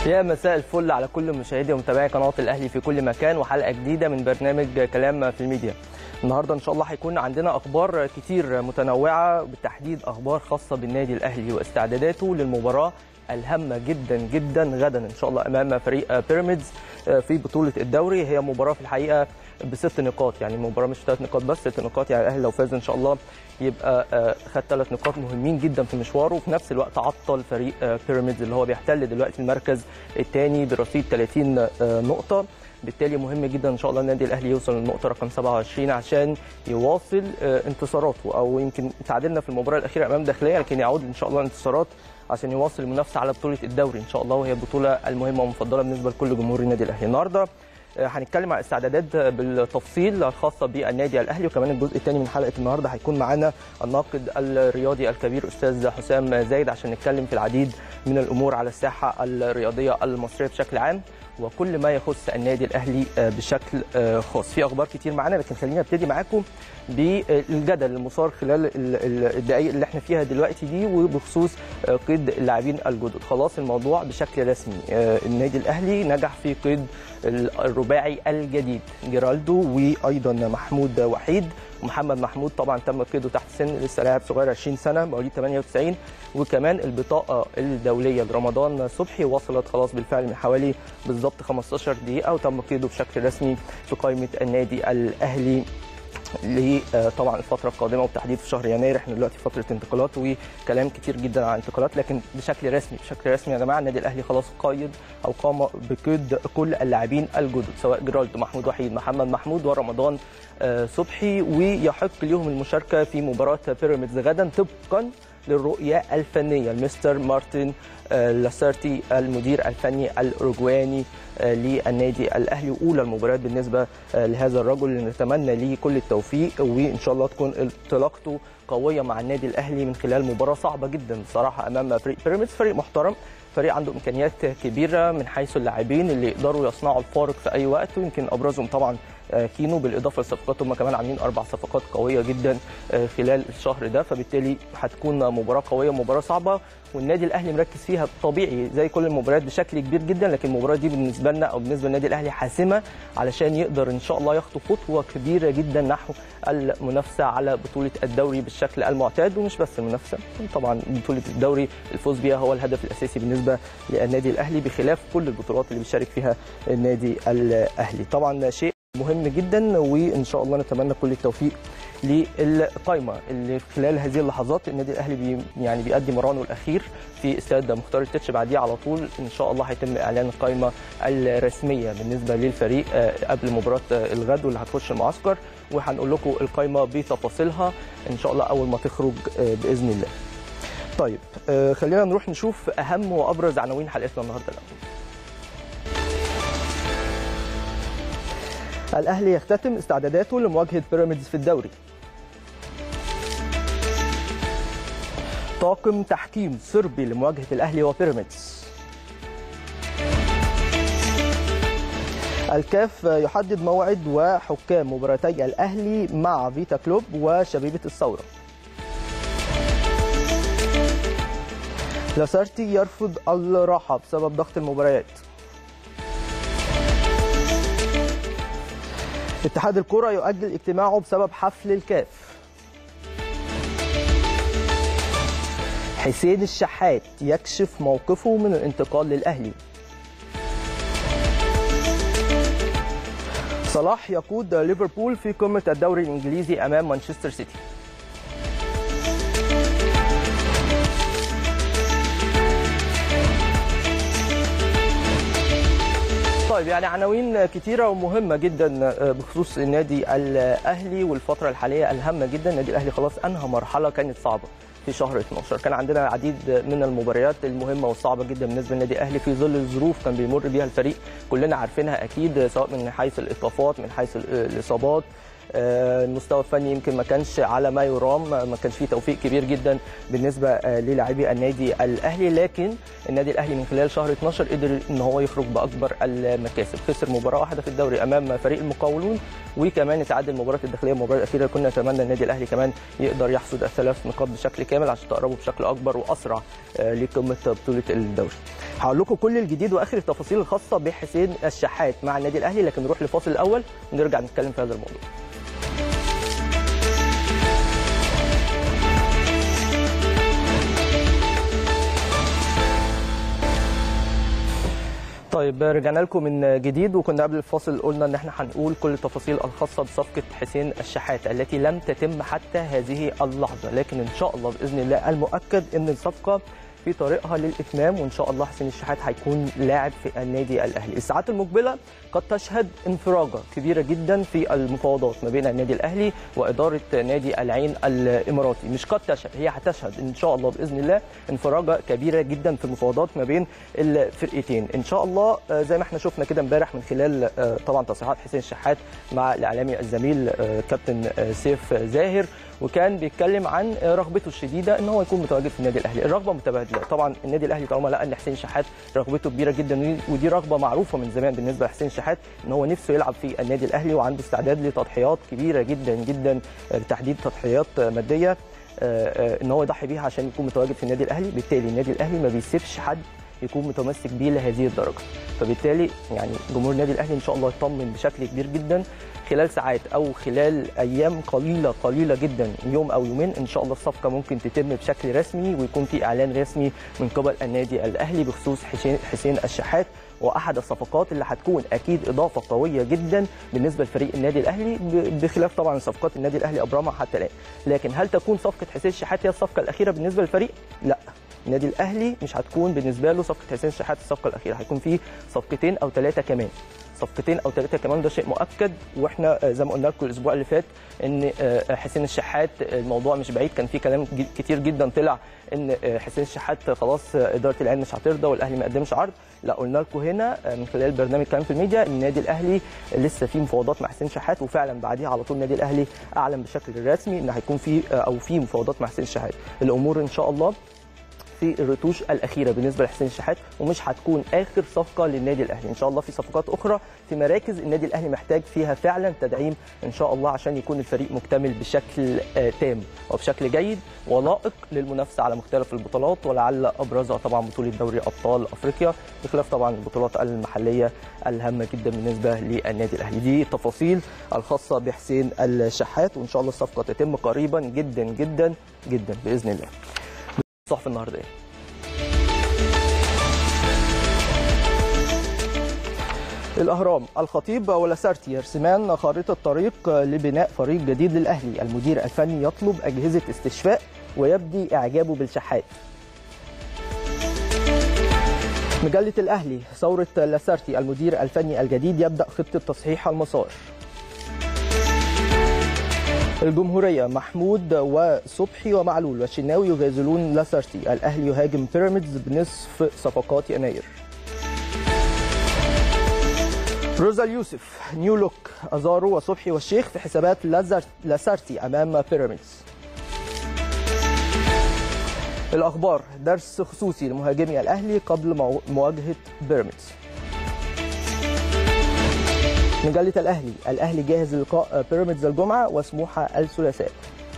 يا مساء الفل على كل مشاهدي ومتابعي قناه الاهلي في كل مكان وحلقه جديده من برنامج كلام في الميديا. النهارده ان شاء الله هيكون عندنا اخبار كتير متنوعه بالتحديد اخبار خاصه بالنادي الاهلي واستعداداته للمباراه الهامه جدا جدا غدا ان شاء الله امام فريق بيراميدز في بطوله الدوري هي مباراه في الحقيقه بست نقاط يعني المباراه مش ثلاث نقاط بس ست نقاط يعني الاهلي لو فاز ان شاء الله يبقى خد ثلاث نقاط مهمين جدا في مشواره وفي نفس الوقت عطل فريق بيراميدز اللي هو بيحتل دلوقتي المركز الثاني برصيد 30 نقطه بالتالي مهم جدا ان شاء الله النادي الاهلي يوصل للنقطه رقم 27 عشان يواصل انتصاراته او يمكن تعادلنا في المباراه الاخيره امام داخليه لكن يعود ان شاء الله انتصارات عشان يواصل المنافسه على بطوله الدوري ان شاء الله وهي البطوله المهمه والمفضله بالنسبه لكل جمهور النادي الاهلي النهارده هنتكلم عن الاستعدادات بالتفصيل الخاصه بالنادي الاهلي وكمان الجزء الثاني من حلقه النهارده هيكون معانا الناقد الرياضي الكبير استاذ حسام زايد عشان نتكلم في العديد من الامور على الساحه الرياضيه المصريه بشكل عام وكل ما يخص النادي الاهلي بشكل خاص في اخبار كتير معانا لكن خلينا ابتدي معاكم بالجدل المثار خلال الدقائق اللي احنا فيها دلوقتي دي وبخصوص قيد اللاعبين الجدد خلاص الموضوع بشكل رسمي النادي الاهلي نجح في قيد الرباعي الجديد جيرالدو وايضا محمود وحيد محمد محمود طبعا تم قيده تحت سن لسه لاعب صغير 20 سنه مواليد 98 وكمان البطاقه الدوليه لرمضان صبحي وصلت خلاص بالفعل من حوالي بالظبط 15 دقيقه وتم قيده بشكل رسمي في قائمه النادي الاهلي طبعا الفتره القادمه وبالتحديد في شهر يناير احنا دلوقتي في فتره انتقالات وكلام كتير جدا عن انتقالات لكن بشكل رسمي بشكل رسمي يا جماعه النادي الاهلي خلاص قايد او قام بقيد كل اللاعبين الجدد سواء جيرالدو محمود وحيد محمد محمود ورمضان صبحي ويحق لهم المشاركه في مباراه بيراميدز غدا طبقا للرؤيه الفنيه المستر مارتن لاسارتي المدير الفني الاوروجواني للنادي الاهلي واولى المباريات بالنسبه لهذا الرجل اللي نتمنى ليه كل التوفيق وان شاء الله تكون انطلاقته قويه مع النادي الاهلي من خلال مباراه صعبه جدا بصراحه امام فريق بيراميدز فريق محترم فريق عنده امكانيات كبيره من حيث اللاعبين اللي يقدروا يصنعوا الفارق في اي وقت ويمكن ابرزهم طبعا كينو بالاضافه للصفقات هم كمان عاملين اربع صفقات قويه جدا خلال الشهر ده فبالتالي هتكون مباراه قويه ومباراه صعبه والنادي الاهلي مركز فيها طبيعي زي كل المباريات بشكل كبير جدا لكن المباراه دي بالنسبه لنا او بالنسبه للنادي الاهلي حاسمه علشان يقدر ان شاء الله يخطو خطوه كبيره جدا نحو المنافسه على بطوله الدوري بالشكل المعتاد ومش بس المنافسه طبعا بطوله الدوري الفوز بها هو الهدف الاساسي بالنسبه للنادي الاهلي بخلاف كل البطولات اللي بيشارك فيها النادي الاهلي طبعا شيء مهم جدا وان شاء الله نتمنى كل التوفيق للقائمه اللي خلال هذه اللحظات النادي الاهلي بي يعني بيأدي مرانه الاخير في استاد مختار التتش بعديه على طول ان شاء الله هيتم اعلان القائمه الرسميه بالنسبه للفريق قبل مباراه الغد واللي هتخش المعسكر وهنقول لكم القائمه بتفاصيلها ان شاء الله اول ما تخرج باذن الله. طيب خلينا نروح نشوف اهم وابرز عناوين حلقتنا النهارده الاول. الاهلي يختتم استعداداته لمواجهه بيراميدز في الدوري طاقم تحكيم صربي لمواجهه الاهلي وبيراميدز الكاف يحدد موعد وحكام مباراتي الاهلي مع فيتا كلوب وشبيبه الثوره لاسارتي يرفض الراحه بسبب ضغط المباريات اتحاد الكرة يؤجل اجتماعه بسبب حفل الكاف حسين الشحات يكشف موقفه من الانتقال للأهلي صلاح يقود ليفربول في قمة الدوري الإنجليزي أمام مانشستر سيتي طيب يعني عناوين كتيرة ومهمة جدا بخصوص النادي الأهلي والفترة الحالية الهامة جدا النادي الأهلي خلاص أنهى مرحلة كانت صعبة في شهر 12 كان عندنا العديد من المباريات المهمة والصعبة جدا بالنسبة للنادي الأهلي في ظل الظروف كان بيمر بيها الفريق كلنا عارفينها أكيد سواء من حيث الإيقافات من حيث الإصابات المستوى الفني يمكن ما كانش على ما يرام ما كانش فيه توفيق كبير جدا بالنسبه للاعبي النادي الاهلي لكن النادي الاهلي من خلال شهر 12 قدر ان هو يخرج باكبر المكاسب خسر مباراه واحده في الدوري امام فريق المقاولون وكمان اتعادل المباراه الداخليه المباراه الاخيره كنا نتمنى النادي الاهلي كمان يقدر يحصد الثلاث نقاط بشكل كامل عشان تقربوا بشكل اكبر واسرع لقمه بطوله الدوري هقول لكم كل الجديد واخر التفاصيل الخاصه بحسين الشحات مع النادي الاهلي لكن نروح لفاصل الاول ونرجع نتكلم في هذا الموضوع طيب رجعنا لكم من جديد وكنا قبل الفاصل قلنا ان احنا هنقول كل التفاصيل الخاصه بصفقه حسين الشحات التي لم تتم حتى هذه اللحظه لكن ان شاء الله باذن الله المؤكد ان الصفقه في طريقها للاتمام وان شاء الله حسين الشحات هيكون لاعب في النادي الاهلي الساعات المقبله قد تشهد انفراجه كبيره جدا في المفاوضات ما بين النادي الاهلي واداره نادي العين الاماراتي مش قد تشهد هي هتشهد ان شاء الله باذن الله انفراجه كبيره جدا في المفاوضات ما بين الفرقتين ان شاء الله زي ما احنا شفنا كده امبارح من خلال طبعا تصريحات حسين الشحات مع الاعلامي الزميل كابتن سيف زاهر وكان بيتكلم عن رغبته الشديده ان هو يكون متواجد في النادي الاهلي الرغبه متبادله طبعا النادي الاهلي طالما لقى ان حسين شحات رغبته كبيره جدا ودي رغبه معروفه من زمان بالنسبه لحسين شحات ان هو نفسه يلعب في النادي الاهلي وعنده استعداد لتضحيات كبيره جدا جدا بالتحديد تضحيات ماديه ان هو يضحي بيها عشان يكون متواجد في النادي الاهلي بالتالي النادي الاهلي ما بيسيبش حد يكون متمسك بيه لهذه الدرجه فبالتالي يعني جمهور النادي الاهلي ان شاء الله يطمن بشكل كبير جدا خلال ساعات او خلال ايام قليله قليله جدا يوم او يومين ان شاء الله الصفقه ممكن تتم بشكل رسمي ويكون في اعلان رسمي من قبل النادي الاهلي بخصوص حسين الشحات واحد الصفقات اللي هتكون اكيد اضافه قويه جدا بالنسبه لفريق النادي الاهلي بخلاف طبعا صفقات النادي الاهلي ابرمها حتى الان لكن هل تكون صفقه حسين الشحات هي الصفقه الاخيره بالنسبه للفريق لا النادي الاهلي مش هتكون بالنسبه له صفقه حسين الشحات الصفقه الاخيره هيكون في صفقتين او ثلاثه كمان صفقتين او ثلاثه كمان ده شيء مؤكد واحنا زي ما قلنا لكم الاسبوع اللي فات ان حسين الشحات الموضوع مش بعيد كان في كلام كتير جدا طلع ان حسين الشحات خلاص اداره العين مش هترضى والاهلي ما قدمش عرض لا قلنا لكم هنا من خلال برنامج كلام في الميديا ان النادي الاهلي لسه في مفاوضات مع حسين شحات وفعلا بعديها على طول النادي الاهلي اعلن بشكل رسمي ان هيكون في او في مفاوضات مع حسين شحات الامور ان شاء الله في الرتوش الاخيره بالنسبه لحسين الشحات ومش هتكون اخر صفقه للنادي الاهلي ان شاء الله في صفقات اخرى في مراكز النادي الاهلي محتاج فيها فعلا تدعيم ان شاء الله عشان يكون الفريق مكتمل بشكل تام وبشكل جيد ولائق للمنافسه على مختلف البطولات ولعل ابرزها طبعا بطوله دوري ابطال افريقيا بخلاف طبعا البطولات المحليه الهامه جدا بالنسبه للنادي الاهلي دي التفاصيل الخاصه بحسين الشحات وان شاء الله الصفقه تتم قريبا جدا جدا جدا باذن الله صحف النهارده ايه الاهرام الخطيب ولاسارتي يرسمان خارطه طريق لبناء فريق جديد للاهلي المدير الفني يطلب اجهزه استشفاء ويبدي اعجابه بالشحات مجله الاهلي ثوره لاسارتي المدير الفني الجديد يبدا خطه تصحيح المسار الجمهورية محمود وصبحي ومعلول والشناوي يغازلون لاسارتي الأهلي يهاجم بيراميدز بنصف صفقات يناير روزا اليوسف نيو لوك أزارو وصبحي والشيخ في حسابات لاسارتي أمام بيراميدز الأخبار درس خصوصي لمهاجمي الأهلي قبل مواجهة بيراميدز مجلة الأهلي الأهلي جاهز للقاء بيراميدز الجمعة وسموحة الثلاثاء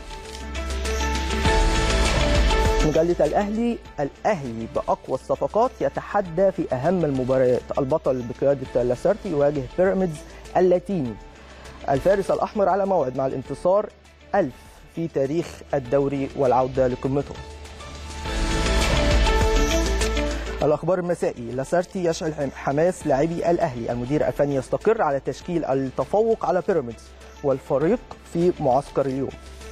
مجلة الأهلي الأهلي بأقوى الصفقات يتحدى في أهم المباريات البطل بقيادة لاسارتي يواجه بيراميدز اللاتيني الفارس الأحمر على موعد مع الانتصار ألف في تاريخ الدوري والعودة لقمته الاخبار المسائي لاسارتي يشعل حماس لاعبي الاهلي المدير الفني يستقر على تشكيل التفوق على بيراميدز والفريق في معسكر اليوم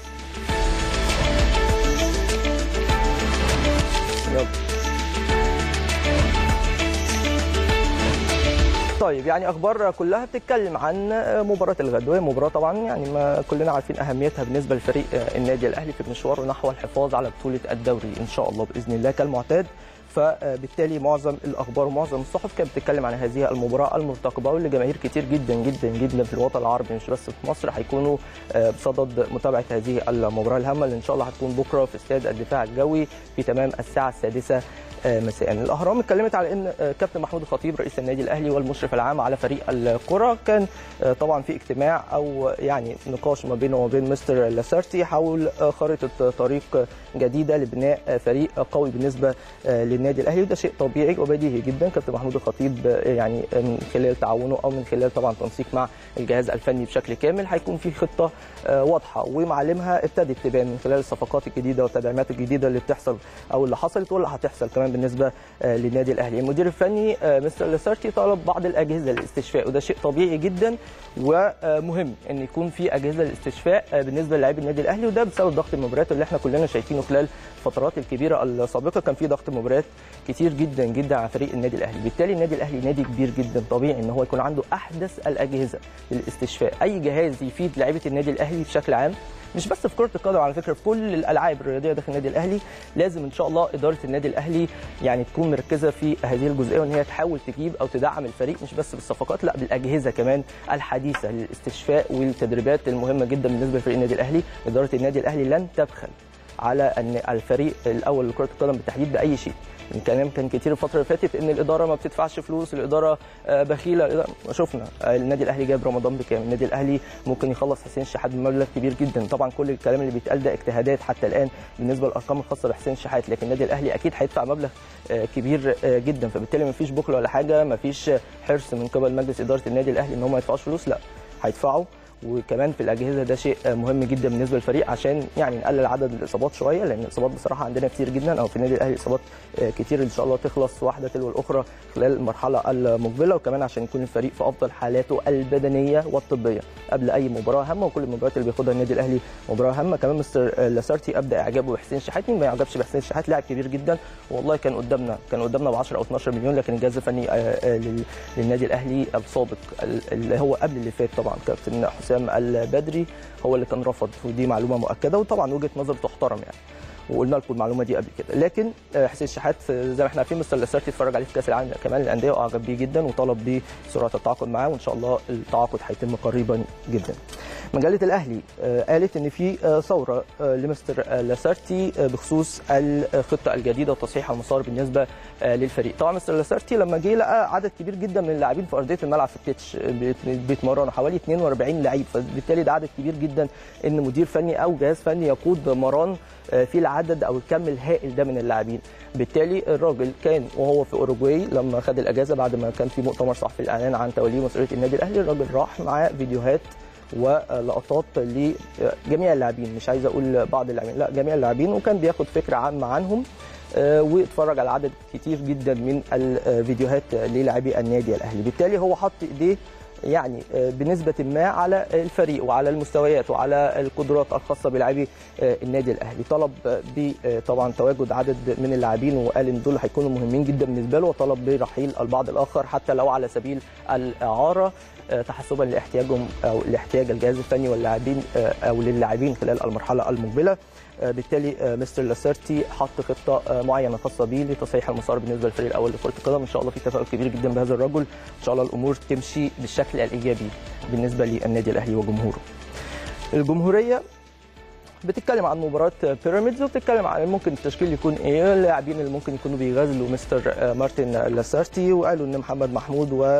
يلا. طيب يعني اخبار كلها بتتكلم عن مباراه الغد وهي مباراه طبعا يعني ما كلنا عارفين اهميتها بالنسبه لفريق النادي الاهلي في مشواره نحو الحفاظ على بطوله الدوري ان شاء الله باذن الله كالمعتاد فبالتالي معظم الاخبار ومعظم الصحف كانت بتتكلم عن هذه المباراه المرتقبه واللي جماهير كتير جدا جدا جدا في الوطن العربي مش بس في مصر هيكونوا بصدد متابعه هذه المباراه الهامه اللي ان شاء الله هتكون بكره في استاد الدفاع الجوي في تمام الساعه السادسه مساء الاهرام اتكلمت على ان كابتن محمود الخطيب رئيس النادي الاهلي والمشرف العام على فريق الكره كان طبعا في اجتماع او يعني نقاش ما بينه وبين مستر لاسارتي حول خريطه طريق جديده لبناء فريق قوي بالنسبه للنادي الاهلي وده شيء طبيعي وبديهي جدا كابتن محمود الخطيب يعني من خلال تعاونه او من خلال طبعا تنسيق مع الجهاز الفني بشكل كامل هيكون في خطه واضحه ومعالمها ابتدت تبان من خلال الصفقات الجديده والتدعيمات الجديده اللي بتحصل او اللي حصلت واللي هتحصل كمان بالنسبه للنادي الاهلي المدير الفني مستر لاسارتي طلب بعض الاجهزه للاستشفاء وده شيء طبيعي جدا ومهم ان يكون في اجهزه للاستشفاء بالنسبه للاعبي النادي الاهلي وده بسبب ضغط المباريات اللي احنا كلنا شايفينه خلال الفترات الكبيره السابقه كان في ضغط مباريات كتير جدا جدا على فريق النادي الاهلي بالتالي النادي الاهلي نادي كبير جدا طبيعي ان هو يكون عنده احدث الاجهزه للاستشفاء اي جهاز يفيد لعيبه النادي الاهلي بشكل عام مش بس في كره القدم على فكره في كل الالعاب الرياضيه داخل النادي الاهلي لازم ان شاء الله اداره النادي الاهلي يعني تكون مركزه في هذه الجزئيه وان هي تحاول تجيب او تدعم الفريق مش بس بالصفقات لا بالاجهزه كمان الحديثه للاستشفاء والتدريبات المهمه جدا بالنسبه لفريق النادي الاهلي اداره النادي الاهلي لن تبخل على ان الفريق الاول لكره القدم بالتحديد باي شيء الكلام كان كتير الفتره اللي فاتت ان الاداره ما بتدفعش فلوس الاداره بخيله الإدارة شفنا النادي الاهلي جاب رمضان بكام النادي الاهلي ممكن يخلص حسين شحات بمبلغ كبير جدا طبعا كل الكلام اللي بيتقال ده اجتهادات حتى الان بالنسبه للارقام الخاصه بحسين شحات لكن النادي الاهلي اكيد هيدفع مبلغ كبير جدا فبالتالي ما فيش بخل ولا حاجه ما فيش حرص من قبل مجلس اداره النادي الاهلي ان هم ما يدفعوش فلوس لا هيدفعوا وكمان في الاجهزه ده شيء مهم جدا بالنسبه للفريق عشان يعني نقلل عدد الاصابات شويه لان الاصابات بصراحه عندنا كتير جدا او في النادي الاهلي اصابات كتير ان شاء الله تخلص واحده تلو الاخرى خلال المرحله المقبله وكمان عشان يكون الفريق في افضل حالاته البدنيه والطبيه قبل اي مباراه هامه وكل المباريات اللي بياخدها النادي الاهلي مباراه هامه كمان مستر لاسارتي ابدا اعجابه بحسين شحات مين ما يعجبش بحسين شحات لاعب كبير جدا والله كان قدامنا كان قدامنا ب 10 او 12 مليون لكن الجهاز الفني للنادي الاهلي السابق اللي هو قبل اللي فات طبعا كابتن حسام البدري هو اللي كان رفض ودي معلومه مؤكده وطبعا وجهه نظر تحترم يعني وقلنا لكم المعلومه دي قبل كده لكن حسين شحات زي ما احنا عارفين مستر لاسارتي اتفرج عليه في كاس العالم كمان للانديه واعجب بيه جدا وطلب بسرعه التعاقد معاه وان شاء الله التعاقد هيتم قريبا جدا. مجله الاهلي قالت ان في ثوره لمستر لاسارتي بخصوص الخطه الجديده وتصحيح المسار بالنسبه للفريق. طبعا مستر لاسارتي لما جه لقى عدد كبير جدا من اللاعبين في ارضيه الملعب في التتش بيتمرنوا حوالي 42 لعيب فبالتالي ده عدد كبير جدا ان مدير فني او جهاز فني يقود مران في العدد او الكم الهائل ده من اللاعبين بالتالي الراجل كان وهو في اوروجواي لما خد الاجازه بعد ما كان في مؤتمر صحفي الاعلان عن توليه مسؤوليه النادي الاهلي الراجل راح معاه فيديوهات ولقطات لجميع اللاعبين مش عايز اقول بعض اللاعبين لا جميع اللاعبين وكان بياخد فكره عامه عنهم واتفرج على عدد كتير جدا من الفيديوهات للاعبي النادي الاهلي بالتالي هو حط ايديه يعني بنسبة ما على الفريق وعلى المستويات وعلى القدرات الخاصة بلاعبي النادي الأهلي طلب طبعا تواجد عدد من اللاعبين وقال إن دول هيكونوا مهمين جدا بالنسبة له وطلب برحيل البعض الآخر حتى لو على سبيل الإعارة تحسبا لاحتياجهم أو لاحتياج الجهاز الفني واللاعبين أو للاعبين خلال المرحلة المقبلة بالتالي مستر لاسارتي حط خطه معينه خاصه به لتصحيح المسار بالنسبه للفريق الاول لكره القدم ان شاء الله في تفاؤل كبير جدا بهذا الرجل ان شاء الله الامور تمشي بالشكل الايجابي بالنسبه للنادي الاهلي وجمهوره الجمهوريه بتتكلم عن مباراه بيراميدز وبتتكلم عن ممكن التشكيل يكون ايه اللاعبين اللي ممكن يكونوا بيغازلوا مستر مارتن لاسارتي وقالوا ان محمد محمود و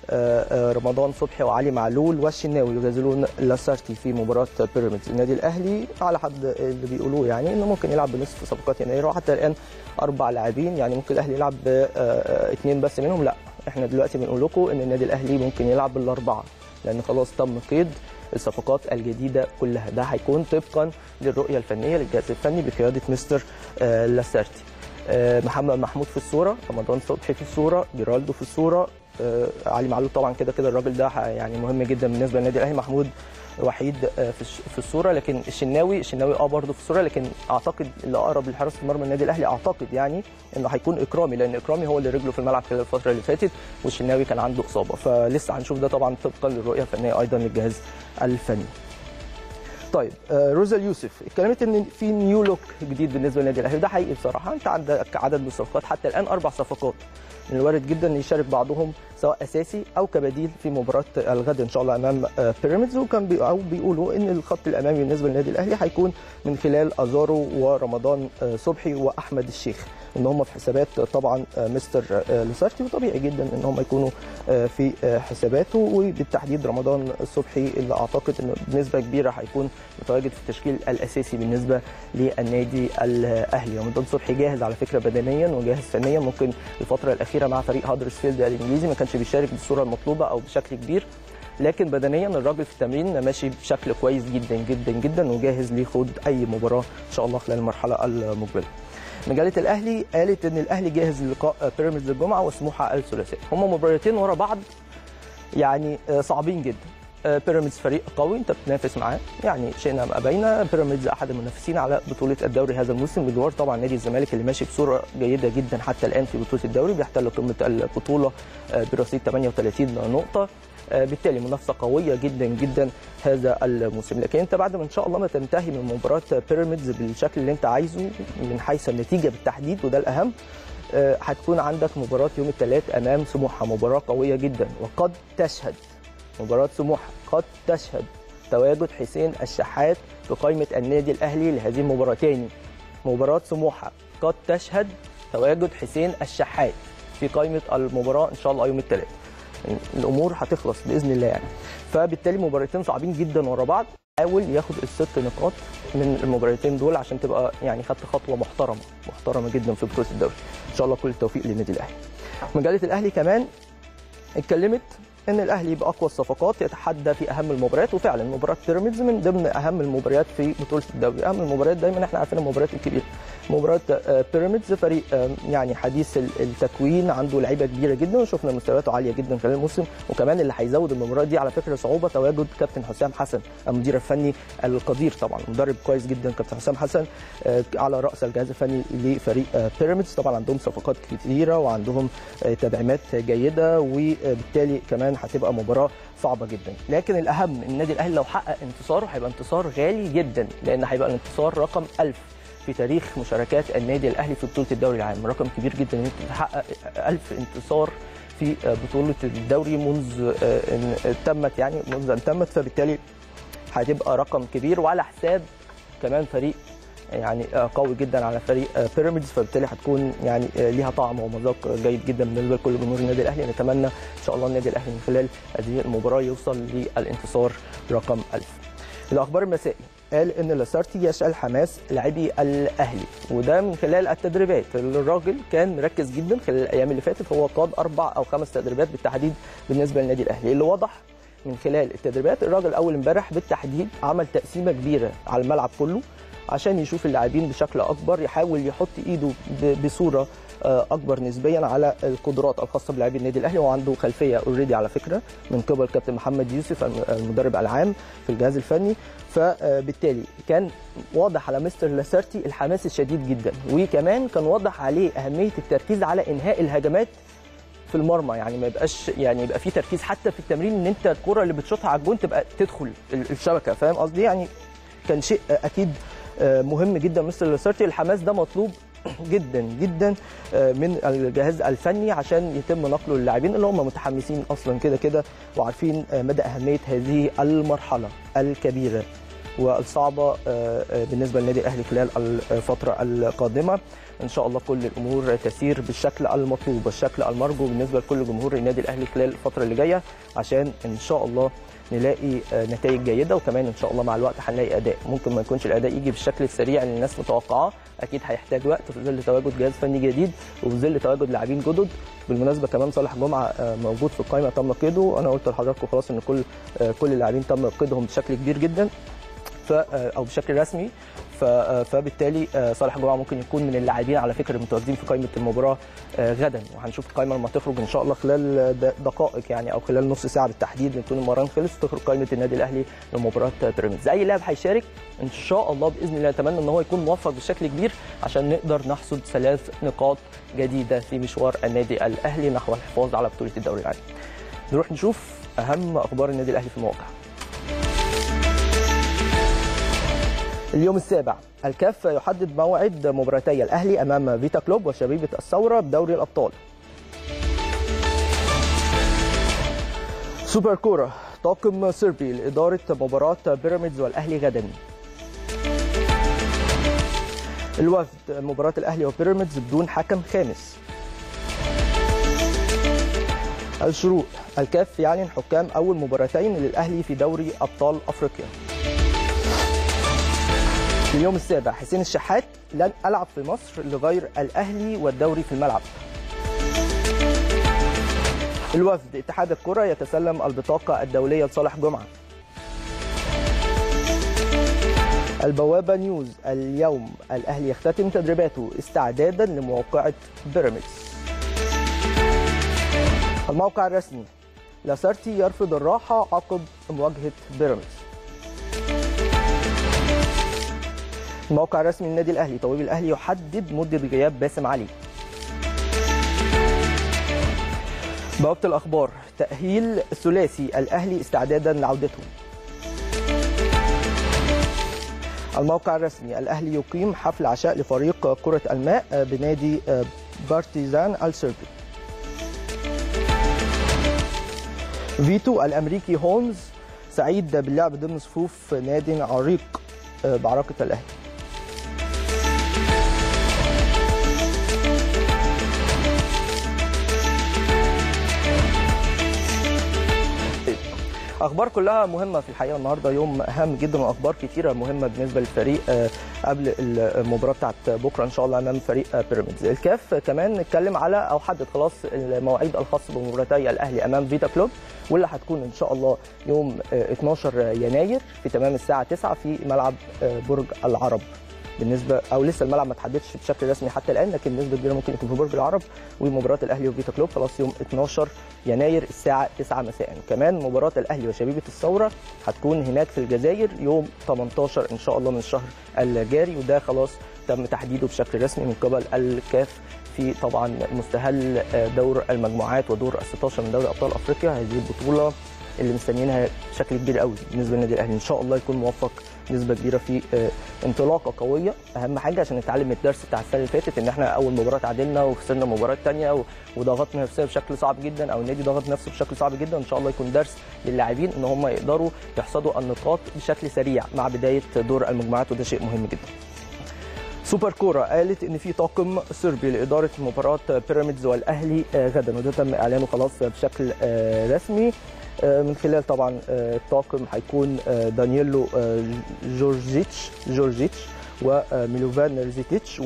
رمضان صبحي وعلي معلول والشناوي يغازلون لاسارتي في مباراه بيراميدز النادي الاهلي على حد اللي بيقولوه يعني انه ممكن يلعب بنصف صفقات يناير وحتى الان اربع لاعبين يعني ممكن الاهلي يلعب باثنين بس منهم لا احنا دلوقتي بنقول لكم ان النادي الاهلي ممكن يلعب بالاربعه لان خلاص تم قيد الصفقات الجديده كلها ده هيكون طبقا للرؤيه الفنيه للجهاز الفني بقياده مستر لاسارتي محمد محمود في الصوره رمضان صبحي في الصوره جيرالدو في الصوره علي معلول طبعا كده كده الراجل ده يعني مهم جدا بالنسبه للنادي الاهلي محمود وحيد في الصوره لكن الشناوي الشناوي اه برده في الصوره لكن اعتقد اللي اقرب لحراسه مرمى النادي الاهلي اعتقد يعني انه هيكون اكرامي لان اكرامي هو اللي رجله في الملعب خلال الفتره اللي فاتت والشناوي كان عنده اصابه فلسه هنشوف ده طبعا طبقا للرؤيه الفنيه ايضا للجهاز الفني طيب آه، روزا اليوسف اتكلمت ان في نيو لوك جديد بالنسبه للنادي الاهلي وده حقيقي بصراحه انت عندك عدد من الصفقات حتى الان اربع صفقات من الوارد جدا ان يشارك بعضهم سواء اساسي او كبديل في مباراه الغد ان شاء الله امام آه، بيراميدز وكان بي او بيقولوا ان الخط الامامي بالنسبه للنادي الاهلي هيكون من خلال ازارو ورمضان آه، صبحي واحمد الشيخ ان هم في حسابات طبعا آه، مستر آه، لوسارتي وطبيعي جدا ان هم يكونوا آه، في آه، حساباته وبالتحديد رمضان الصبحي اللي اعتقد انه بنسبه كبيره هيكون متواجد في التشكيل الاساسي بالنسبه للنادي الاهلي رمضان صبحي جاهز على فكره بدنيا وجاهز فنيا ممكن الفتره الاخيره مع فريق هادرسفيلد الانجليزي ما كانش بيشارك بالصوره المطلوبه او بشكل كبير لكن بدنيا الراجل في التمرين ماشي بشكل كويس جدا جدا جدا وجاهز ليخوض اي مباراه ان شاء الله خلال المرحله المقبله مجله الاهلي قالت ان الاهلي جاهز للقاء بيراميدز الجمعه وسموحه الثلاثاء هم مباراتين ورا بعض يعني آه، صعبين جدا آه، بيراميدز فريق قوي انت بتنافس معاه يعني شئنا ام ابينا بيراميدز احد المنافسين على بطوله الدوري هذا الموسم بجوار طبعا نادي الزمالك اللي ماشي بصوره جيده جدا حتى الان في بطوله الدوري بيحتل قمه البطوله آه، برصيد 38 نقطه آه، بالتالي منافسه قويه جدا جدا هذا الموسم لكن انت بعد ما ان شاء الله ما تنتهي من مباراه بيراميدز بالشكل اللي انت عايزه من حيث النتيجه بالتحديد وده الاهم آه، هتكون عندك مباراه يوم الثلاث امام سموحه مباراه قويه جدا وقد تشهد مباراه سموحه قد تشهد تواجد حسين الشحات في قائمه النادي الاهلي لهذه المباراه تاني مباراه سموحه قد تشهد تواجد حسين الشحات في قائمه المباراه ان شاء الله يوم الثلاث الامور هتخلص باذن الله يعني فبالتالي مباراتين صعبين جدا ورا بعض حاول ياخد الست نقاط من المباراتين دول عشان تبقى يعني خدت خطوه محترمه محترمه جدا في بطوله الدوري ان شاء الله كل التوفيق للنادي الاهلي مجله الاهلي كمان اتكلمت ان الاهلي باقوى الصفقات يتحدى في اهم المباريات وفعلا مباراه بيراميدز من ضمن اهم المباريات في بطوله الدوري اهم المباريات دايما احنا عارفين المباريات الكبيره مباراه آه، بيراميدز فريق آه، يعني حديث ال- التكوين عنده لعيبه كبيره جدا وشفنا مستوياته عاليه جدا خلال الموسم وكمان اللي هيزود المباراه دي على فكره صعوبه تواجد كابتن حسام حسن المدير الفني القدير طبعا مدرب كويس جدا كابتن حسام حسن آه، على راس الجهاز الفني لفريق آه، بيراميدز طبعا عندهم صفقات كتيره وعندهم آه، تدعيمات جيده وبالتالي كمان هتبقى مباراه صعبه جدا لكن الاهم ان النادي الاهلي لو حقق انتصار هيبقى انتصار غالي جدا لان هيبقى الانتصار رقم 1000 في تاريخ مشاركات النادي الاهلي في بطوله الدوري العام رقم كبير جدا ان انت تحقق 1000 انتصار في بطوله الدوري منذ ان تمت يعني منذ ان تمت فبالتالي هتبقى رقم كبير وعلى حساب كمان فريق يعني قوي جدا على فريق بيراميدز فبالتالي هتكون يعني ليها طعم ومذاق جيد جدا بالنسبه لكل جمهور النادي الاهلي نتمنى ان شاء الله النادي الاهلي من خلال هذه المباراه يوصل للانتصار رقم 1000 الاخبار المسائي قال ان لاسارتي يشعل حماس لاعبي الاهلي وده من خلال التدريبات الراجل كان مركز جدا خلال الايام اللي فاتت هو قاد اربع او خمس تدريبات بالتحديد بالنسبه للنادي الاهلي اللي واضح من خلال التدريبات الراجل اول امبارح بالتحديد عمل تقسيمه كبيره على الملعب كله عشان يشوف اللاعبين بشكل اكبر يحاول يحط ايده ب- بصوره آه، اكبر نسبيا على القدرات الخاصه بلاعبي النادي الاهلي وعنده خلفيه اوريدي على فكره من قبل كابتن محمد يوسف الم- المدرب العام في الجهاز الفني فبالتالي كان واضح على مستر لاسارتي الحماس الشديد جدا وكمان كان واضح عليه اهميه التركيز على انهاء الهجمات في المرمى يعني ما يبقاش يعني يبقى في تركيز حتى في التمرين ان انت الكره اللي بتشوطها على الجون تبقى تدخل ال- الشبكه فاهم قصدي يعني كان شيء اكيد آه، مهم جدا مستر لاسارتي الحماس ده مطلوب جدا جدا آه، من الجهاز الفني عشان يتم نقله للاعبين اللي هم متحمسين اصلا كده كده وعارفين آه، مدى اهميه هذه المرحله الكبيره والصعبه آه، آه، بالنسبه للنادي الاهلي خلال الفتره القادمه ان شاء الله كل الامور تسير بالشكل المطلوب والشكل المرجو بالنسبه لكل جمهور النادي الاهلي خلال الفتره اللي جايه عشان ان شاء الله نلاقي آه، نتائج جيده وكمان ان شاء الله مع الوقت هنلاقي اداء ممكن ما يكونش الاداء يجي بالشكل السريع اللي الناس متوقعاه اكيد هيحتاج وقت في ظل تواجد جهاز فني جديد وفي ظل تواجد لاعبين جدد بالمناسبه كمان صالح جمعه آه، موجود في القائمه تم قيده انا قلت لحضراتكم خلاص ان كل آه، كل اللاعبين تم قيدهم بشكل كبير جدا ف او بشكل رسمي ف- فبالتالي آه، صالح جمعه ممكن يكون من اللاعبين على فكره المتواجدين في قائمه المباراه آه، غدا وهنشوف القائمه لما تخرج ان شاء الله خلال د- دقائق يعني او خلال نص ساعه بالتحديد بتكون المباراه خلص تخرج قائمه النادي الاهلي لمباراه بيراميدز اي لاعب هيشارك ان شاء الله باذن الله نتمنى ان هو يكون موفق بشكل كبير عشان نقدر نحصد ثلاث نقاط جديده في مشوار النادي الاهلي نحو الحفاظ على بطوله الدوري العام نروح نشوف اهم اخبار النادي الاهلي في المواقع اليوم السابع الكاف يحدد موعد مباراتي الاهلي امام فيتا كلوب وشبيبه الثوره بدوري الابطال سوبر كوره طاقم صربي لاداره مباراه بيراميدز والاهلي غدا الوفد مباراه الاهلي وبيراميدز بدون حكم خامس الشروق الكاف يعلن حكام اول مباراتين للاهلي في دوري ابطال افريقيا في اليوم السابع حسين الشحات لن العب في مصر لغير الاهلي والدوري في الملعب الوفد اتحاد الكره يتسلم البطاقه الدوليه لصالح جمعه البوابه نيوز اليوم الاهلي يختتم تدريباته استعدادا لموقعه بيراميدز الموقع الرسمي لاسارتي يرفض الراحه عقب مواجهه بيراميدز الموقع الرسمي للنادي الاهلي طبيب الاهلي يحدد مده غياب باسم علي بوابه الاخبار تاهيل ثلاثي الاهلي استعدادا لعودته الموقع الرسمي الاهلي يقيم حفل عشاء لفريق كره الماء بنادي بارتيزان السربي فيتو الامريكي هولمز سعيد باللعب ضمن صفوف نادي عريق بعراقه الاهلي اخبار كلها مهمه في الحقيقه النهارده يوم هام جدا واخبار كتيره مهمه بالنسبه للفريق قبل المباراه بتاعت بكره ان شاء الله امام فريق بيراميدز الكاف كمان نتكلم على او حدد خلاص المواعيد الخاصه بمباراتي الاهلي امام فيتا كلوب واللي هتكون ان شاء الله يوم 12 يناير في تمام الساعه 9 في ملعب برج العرب بالنسبه او لسه الملعب ما اتحددش بشكل رسمي حتى الان لكن بنسبه كبيره ممكن يكون في برج العرب ومباراه الاهلي وفيتا كلوب خلاص يوم 12 يناير الساعه 9 مساء كمان مباراه الاهلي وشبيبه الثوره هتكون هناك في الجزائر يوم 18 ان شاء الله من الشهر الجاري وده خلاص تم تحديده بشكل رسمي من قبل الكاف في طبعا مستهل دور المجموعات ودور ال 16 من دوري ابطال افريقيا هذه البطوله اللي مستنيينها بشكل كبير قوي بالنسبه للنادي الاهلي ان شاء الله يكون موفق نسبه كبيره في انطلاقه قويه اهم حاجه عشان نتعلم من الدرس بتاع السنه اللي فاتت ان احنا اول مباراه تعادلنا وخسرنا مباراه ثانيه وضغطنا نفسنا بشكل صعب جدا او النادي ضغط نفسه بشكل صعب جدا ان شاء الله يكون درس للاعبين ان هم يقدروا يحصدوا النقاط بشكل سريع مع بدايه دور المجموعات وده شيء مهم جدا سوبر كوره قالت ان في طاقم صربي لاداره مباراه بيراميدز والاهلي غدا وده تم اعلانه خلاص بشكل رسمي من خلال طبعا الطاقم هيكون دانييلو جورجيتش جورجيتش وميلوفان ريزيتيتش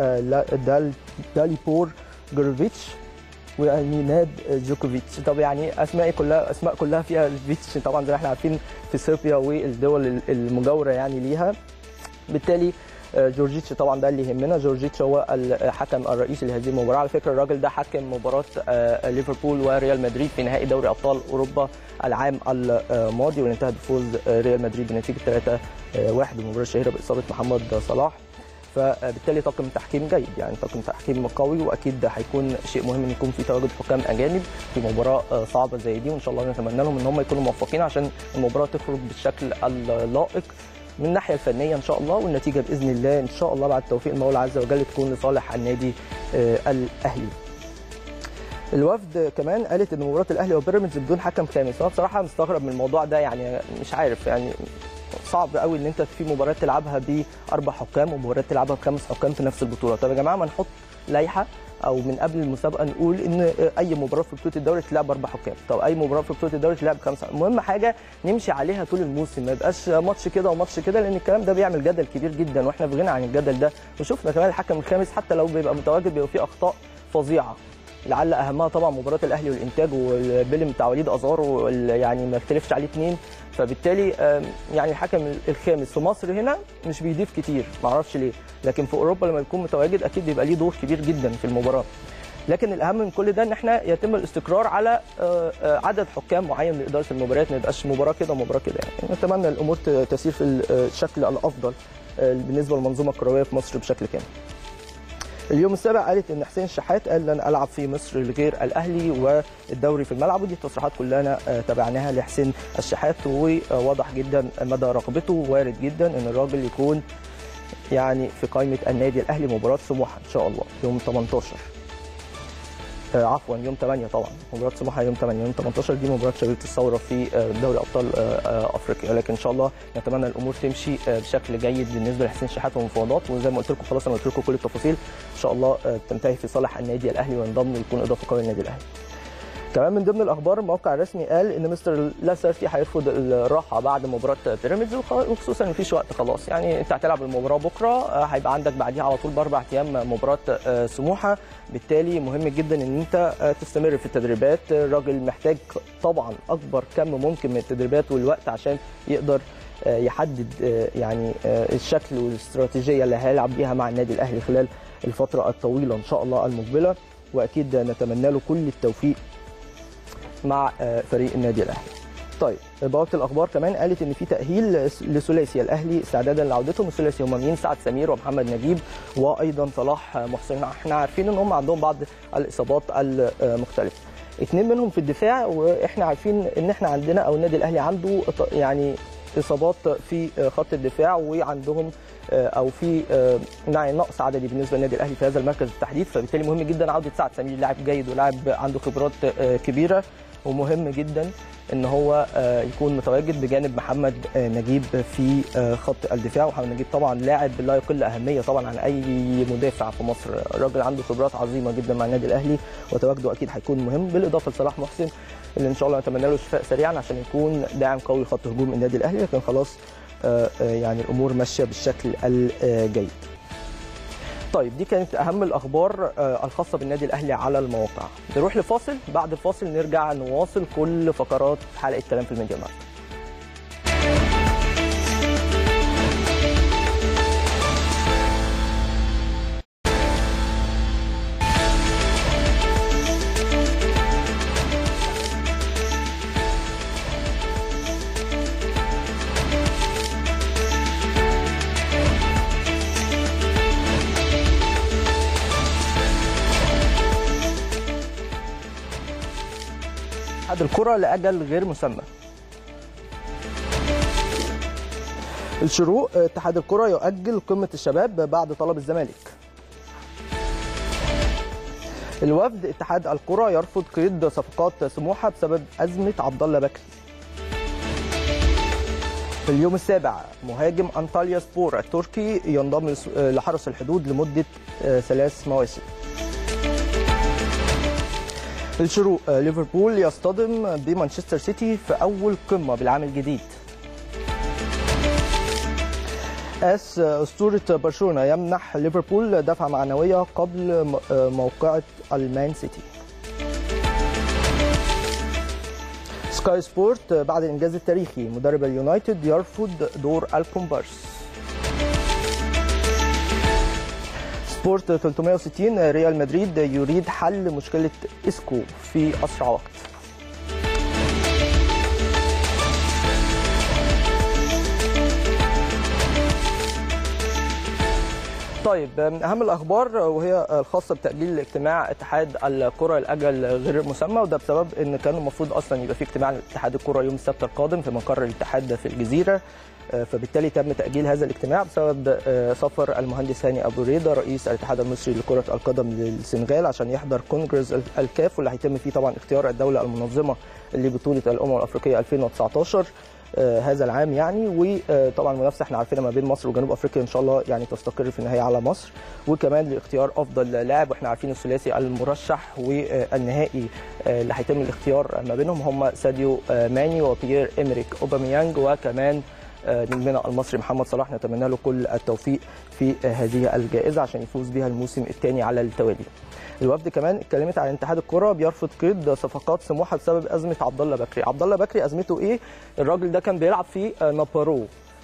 وداليبور جروفيتش ونيناد جوكوفيتش طب يعني اسماء كلها اسماء كلها فيها الفيتش طبعا زي ما احنا عارفين في صربيا والدول المجاوره يعني ليها بالتالي جورجيتش طبعا ده اللي يهمنا جورجيتش هو الحكم الرئيسي لهذه المباراه على فكره الراجل ده حكم مباراه ليفربول وريال مدريد في نهائي دوري ابطال اوروبا العام الماضي واللي انتهى بفوز ريال مدريد بنتيجه 3 1 المباراه الشهيره باصابه محمد صلاح فبالتالي طاقم تحكيم جيد يعني طاقم تحكيم قوي واكيد هيكون شيء مهم ان يكون في تواجد حكام اجانب في مباراه صعبه زي دي وان شاء الله نتمنى لهم ان هم يكونوا موفقين عشان المباراه تخرج بالشكل اللائق من الناحيه الفنيه ان شاء الله والنتيجه باذن الله ان شاء الله بعد توفيق المولى عز وجل تكون لصالح النادي الاهلي. الوفد كمان قالت ان مباراه الاهلي وبيراميدز بدون حكم خامس وانا بصراحه مستغرب من الموضوع ده يعني مش عارف يعني صعب قوي ان انت في مباراه تلعبها باربع حكام ومباراه تلعبها بخمس حكام في نفس البطوله طب يا جماعه ما نحط لائحه او من قبل المسابقه نقول ان اي مباراه في بطوله الدوري تلعب باربع حكام طب اي مباراه في بطوله الدوري تلعب بخمسه المهم حاجه نمشي عليها طول الموسم ما يبقاش ماتش كده وماتش كده لان الكلام ده بيعمل جدل كبير جدا واحنا في غنى عن الجدل ده وشفنا كمان الحكم الخامس حتى لو بيبقى متواجد بيبقى فيه اخطاء فظيعه لعل اهمها طبعا مباراه الاهلي والانتاج والبيلم بتاع وليد ازار يعني ما اختلفش عليه اثنين فبالتالي يعني الحكم الخامس في مصر هنا مش بيضيف كتير ما اعرفش ليه لكن في اوروبا لما يكون متواجد اكيد بيبقى ليه دور كبير جدا في المباراه لكن الاهم من كل ده ان احنا يتم الاستقرار على عدد حكام معين لاداره المباريات ما يبقاش مباراه كده ومباراه كده يعني نتمنى الامور تسير في الشكل الافضل بالنسبه للمنظومه الكرويه في مصر بشكل كامل اليوم السابع قالت ان حسين الشحات قال لن العب في مصر لغير الاهلي والدوري في الملعب ودي التصريحات كلنا تابعناها لحسين الشحات وواضح جدا مدى رغبته وارد جدا ان الراجل يكون يعني في قائمه النادي الاهلي مباراه سموحه ان شاء الله يوم 18 آه عفوا يوم 8 طبعا مباراه سموحه يوم 8 يوم 18 دي مباراه شبيبه الثوره في دوري ابطال آه افريقيا لكن ان شاء الله نتمنى الامور تمشي آه بشكل جيد بالنسبه لحسين شحات والمفاوضات وزي ما قلت لكم خلاص انا قلت لكم كل التفاصيل ان شاء الله تنتهي في صالح النادي الاهلي وينضم ويكون اضافه قويه للنادي الاهلي كمان من ضمن الاخبار الموقع الرسمي قال ان مستر لاسارتي هيرفض الراحه بعد مباراه بيراميدز وخصوصا ان مفيش وقت خلاص يعني انت هتلعب المباراه بكره هيبقى عندك بعديها على طول باربع ايام مباراه سموحه بالتالي مهم جدا ان انت تستمر في التدريبات الراجل محتاج طبعا اكبر كم ممكن من التدريبات والوقت عشان يقدر يحدد يعني الشكل والاستراتيجيه اللي هيلعب بيها مع النادي الاهلي خلال الفتره الطويله ان شاء الله المقبله واكيد نتمنى له كل التوفيق مع فريق النادي الاهلي. طيب بوابه الاخبار كمان قالت ان في تاهيل لثلاثي الاهلي استعدادا لعودتهم الثلاثي هم مين سعد سمير ومحمد نجيب وايضا صلاح محسن احنا عارفين ان هم عندهم بعض الاصابات المختلفه. اثنين منهم في الدفاع واحنا عارفين ان احنا عندنا او النادي الاهلي عنده يعني اصابات في خط الدفاع وعندهم او في يعني نقص عددي بالنسبه للنادي الاهلي في هذا المركز بالتحديد فبالتالي مهم جدا عوده سعد سمير لاعب جيد ولاعب عنده خبرات كبيره ومهم جدا ان هو يكون متواجد بجانب محمد نجيب في خط الدفاع ومحمد نجيب طبعا لاعب لا يقل اهميه طبعا عن اي مدافع في مصر الراجل عنده خبرات عظيمه جدا مع النادي الاهلي وتواجده اكيد هيكون مهم بالاضافه لصلاح محسن اللي ان شاء الله نتمنى له الشفاء سريعا عشان يكون داعم قوي لخط هجوم النادي الاهلي لكن خلاص يعني الامور ماشيه بالشكل الجيد طيب دي كانت اهم الاخبار الخاصه بالنادي الاهلي على المواقع نروح لفاصل بعد الفاصل نرجع نواصل كل فقرات حلقه كلام في الميديا النهارده اتحاد الكرة لأجل غير مسمى الشروق اتحاد الكرة يؤجل قمة الشباب بعد طلب الزمالك الوفد اتحاد الكرة يرفض قيد صفقات سموحة بسبب أزمة عبد الله بكري في اليوم السابع مهاجم أنطاليا سبور التركي ينضم لحرس الحدود لمدة ثلاث مواسم الشروق ليفربول يصطدم بمانشستر سيتي في أول قمة بالعام الجديد اس اسطوره برشلونه يمنح ليفربول دفعه معنويه قبل موقعه المان سيتي سكاي سبورت بعد الانجاز التاريخي مدرب اليونايتد يرفض دور الكومبارس سبورت 360 ريال مدريد يريد حل مشكله اسكو في اسرع وقت طيب اهم الاخبار وهي الخاصه بتاجيل اجتماع اتحاد الكره لاجل غير مسمى وده بسبب ان كان المفروض اصلا يبقى في اجتماع لاتحاد الكره يوم السبت القادم في مقر الاتحاد في الجزيره فبالتالي تم تاجيل هذا الاجتماع بسبب سفر المهندس هاني ابو ريده رئيس الاتحاد المصري لكره القدم للسنغال عشان يحضر كونجرس الكاف واللي هيتم فيه طبعا اختيار الدوله المنظمه لبطوله الامم الافريقيه 2019 هذا العام يعني وطبعا المنافسه احنا عارفينها ما بين مصر وجنوب افريقيا ان شاء الله يعني تستقر في النهايه على مصر وكمان لاختيار افضل لاعب واحنا عارفين الثلاثي المرشح والنهائي اللي هيتم الاختيار ما بينهم هم ساديو ماني وبيير امريك اوباميانج وكمان نجمنا المصري محمد صلاح نتمنى له كل التوفيق في هذه الجائزه عشان يفوز بها الموسم الثاني على التوالي. الوفد كمان اتكلمت عن اتحاد الكره بيرفض قيد صفقات سموحه بسبب ازمه عبد الله بكري، عبد الله بكري ازمته ايه؟ الراجل ده كان بيلعب في نابارو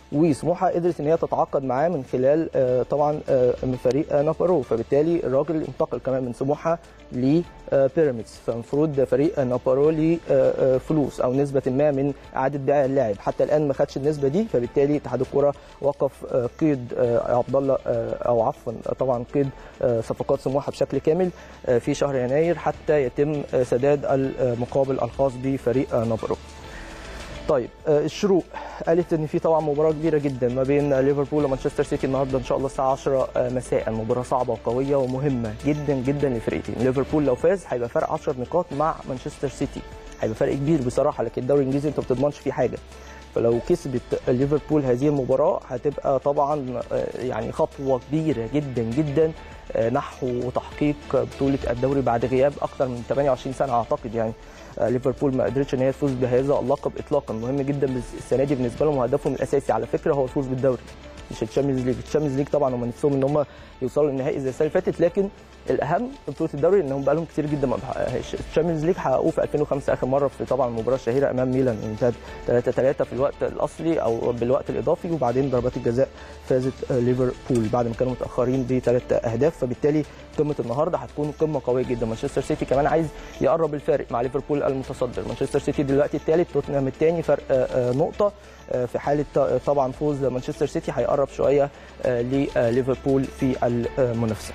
وسموحه قدرت ان هي تتعاقد معاه من خلال آه، طبعا آه، من فريق آه، نابارو فبالتالي الراجل انتقل كمان من سموحه لبيراميدز فالمفروض فريق نابارو ليه آه، آه، فلوس او نسبه ما من اعاده بيع اللاعب حتى الان ما خدش النسبه دي فبالتالي اتحاد الكره وقف آه، قيد آه، عبد الله آه، او عفوا طبعا قيد آه، صفقات سموحه بشكل كامل آه، في شهر يناير حتى يتم آه، سداد المقابل الخاص بفريق آه، نابارو طيب آه، الشروق قالت ان في طبعا مباراه كبيره جدا ما بين ليفربول ومانشستر سيتي النهارده ان شاء الله الساعه 10 آه، مساء مباراه صعبه وقويه ومهمه جدا جدا للفرقتين ليفربول لو فاز هيبقى فرق 10 نقاط مع مانشستر سيتي هيبقى فرق كبير بصراحه لكن الدوري الانجليزي انت ما بتضمنش فيه حاجه فلو كسبت ليفربول هذه المباراه هتبقى طبعا آه، يعني خطوه كبيره جدا جدا آه، نحو تحقيق بطوله الدوري بعد غياب اكثر من 28 سنه اعتقد يعني آه، ليفربول ما قدرتش ان هي تفوز بهذا اللقب اطلاقا مهم جدا بس- السنه دي بالنسبه لهم هدفهم الاساسي على فكره هو الفوز بالدوري مش الشامبيونز ليج الشامبيونز ليج طبعا هم نفسهم ان هم يوصلوا للنهائي زي السنه اللي فاتت لكن الاهم في بطوله الدوري انهم بقى لهم كتير جدا ما بيحققوهاش الشامبيونز ليج حققوه في 2005 اخر مره في طبعا المباراه الشهيره امام ميلان انتهت 3 3 في الوقت الاصلي او بالوقت الاضافي وبعدين ضربات الجزاء فازت آه، ليفربول بعد ما كانوا متاخرين بثلاث اهداف فبالتالي قمه النهارده هتكون قمه قويه جدا مانشستر سيتي كمان عايز يقرب الفارق مع ليفربول المتصدر مانشستر سيتي دلوقتي الثالث توتنهام الثاني فرق آه، آه، نقطه آه، في حاله ط- طبعا فوز مانشستر سيتي هيقرب شويه آه، لليفربول في المنافسه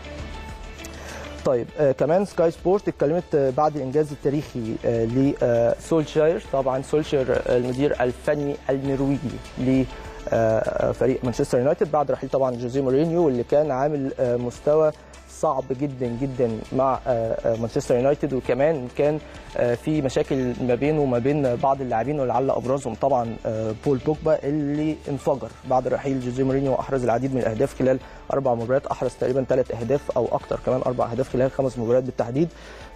طيب آه كمان سكاي سبورت اتكلمت آه بعد الانجاز التاريخي آه لسولشاير طبعا سولشاير آه المدير الفني النرويجي ل آه، فريق مانشستر يونايتد بعد رحيل طبعا جوزيه مورينيو واللي كان عامل آه، مستوى صعب جدا جدا مع آه، آه، مانشستر يونايتد وكمان كان آه، في مشاكل ما بينه وما بين بعض اللاعبين ولعل ابرزهم طبعا آه، بول بوجبا اللي انفجر بعد رحيل جوزيه مورينيو واحرز العديد من الاهداف خلال اربع مباريات احرز تقريبا ثلاث اهداف او اكثر كمان اربع اهداف خلال خمس مباريات بالتحديد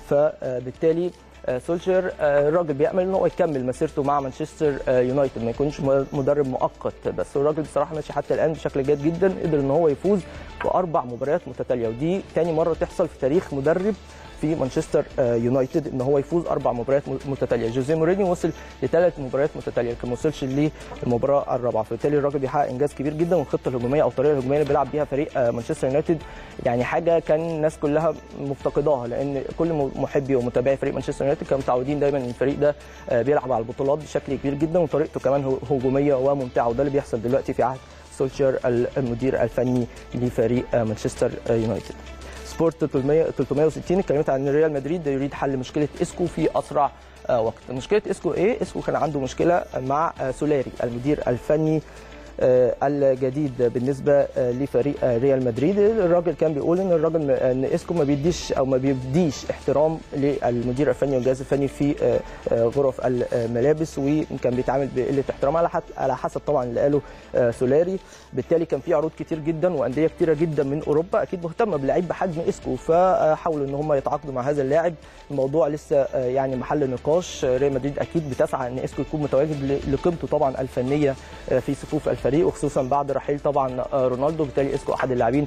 فبالتالي آه، سولشير آه، الراجل بيعمل ان هو يكمل مسيرته مع مانشستر آه، يونايتد ما يكونش مدرب مؤقت بس الراجل بصراحه ماشي حتى الان بشكل جيد جدا قدر ان هو يفوز باربع مباريات متتاليه ودي تاني مره تحصل في تاريخ مدرب في مانشستر آه، يونايتد ان هو يفوز اربع مباريات م- متتاليه جوزيه مورينيو وصل لثلاث مباريات متتاليه لكن ما وصلش للمباراه الرابعه فبالتالي الراجل بيحقق انجاز كبير جدا والخطه الهجوميه او الطريقه الهجوميه اللي بيلعب بيها فريق آه، مانشستر يونايتد يعني حاجه كان الناس كلها مفتقداها لان كل م- محبي ومتابعي فريق مانشستر يونايتد كانوا متعودين دايما ان الفريق ده آه، بيلعب على البطولات بشكل كبير جدا وطريقته كمان هو- هجوميه وممتعه وده اللي بيحصل دلوقتي في عهد سولشير المدير الفني لفريق آه، مانشستر آه، يونايتد سبورت 300 360 اتكلمت عن ريال مدريد يريد حل مشكله اسكو في اسرع آه، وقت مشكله اسكو ايه اسكو كان عنده مشكله مع آه، سولاري المدير الفني آه، الجديد بالنسبه آه، لفريق آه، ريال مدريد الراجل كان بيقول ان الراجل م- ان اسكو ما بيديش او ما بيديش احترام للمدير الفني والجهاز الفني في آه، آه، غرف الملابس وكان بيتعامل بقله احترام على حت- على حسب طبعا اللي قاله آه، سولاري بالتالي كان في عروض كتير جدا وانديه كتيره جدا من اوروبا اكيد مهتمه بلعيب بحجم اسكو فحاولوا ان هم يتعاقدوا مع هذا اللاعب الموضوع لسه آه، يعني محل نقاش آه، ريال مدريد اكيد بتسعى ان اسكو يكون متواجد ل- لقيمته طبعا الفنيه آه، في صفوف الفريق وخصوصا بعد رحيل طبعا آه، رونالدو بالتالي اسكو احد اللاعبين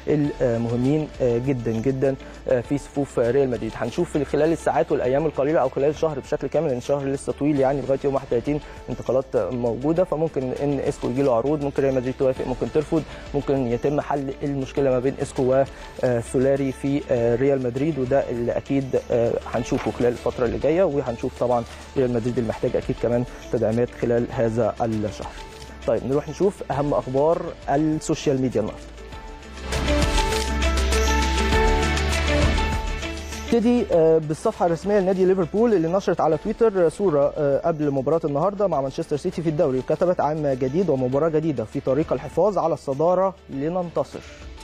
المهمين آه، جدا جدا آه، في صفوف آه، ريال مدريد هنشوف في خلال الساعات والايام القليله او خلال الشهر بشكل كامل لان الشهر لسه طويل يعني لغايه يوم 31 انتقالات آه، موجوده فممكن ان اسكو يجي له عروض ممكن ريال مدريد توافق ممكن ترفض ممكن يتم حل المشكله ما بين اسكو وسولاري في آه، ريال مدريد وده اللي اكيد آه، هنشوفه خلال الفتره اللي جايه وهنشوف طبعا ريال مدريد المحتاج اكيد كمان تدعيمات خلال هذا الشهر طيب نروح نشوف اهم اخبار السوشيال ميديا النهارده نبتدي آه، بالصفحه الرسميه لنادي ليفربول اللي نشرت على تويتر صوره آه، قبل مباراه النهارده مع مانشستر سيتي في الدوري وكتبت عام جديد ومباراه جديده في طريق الحفاظ على الصداره لننتصر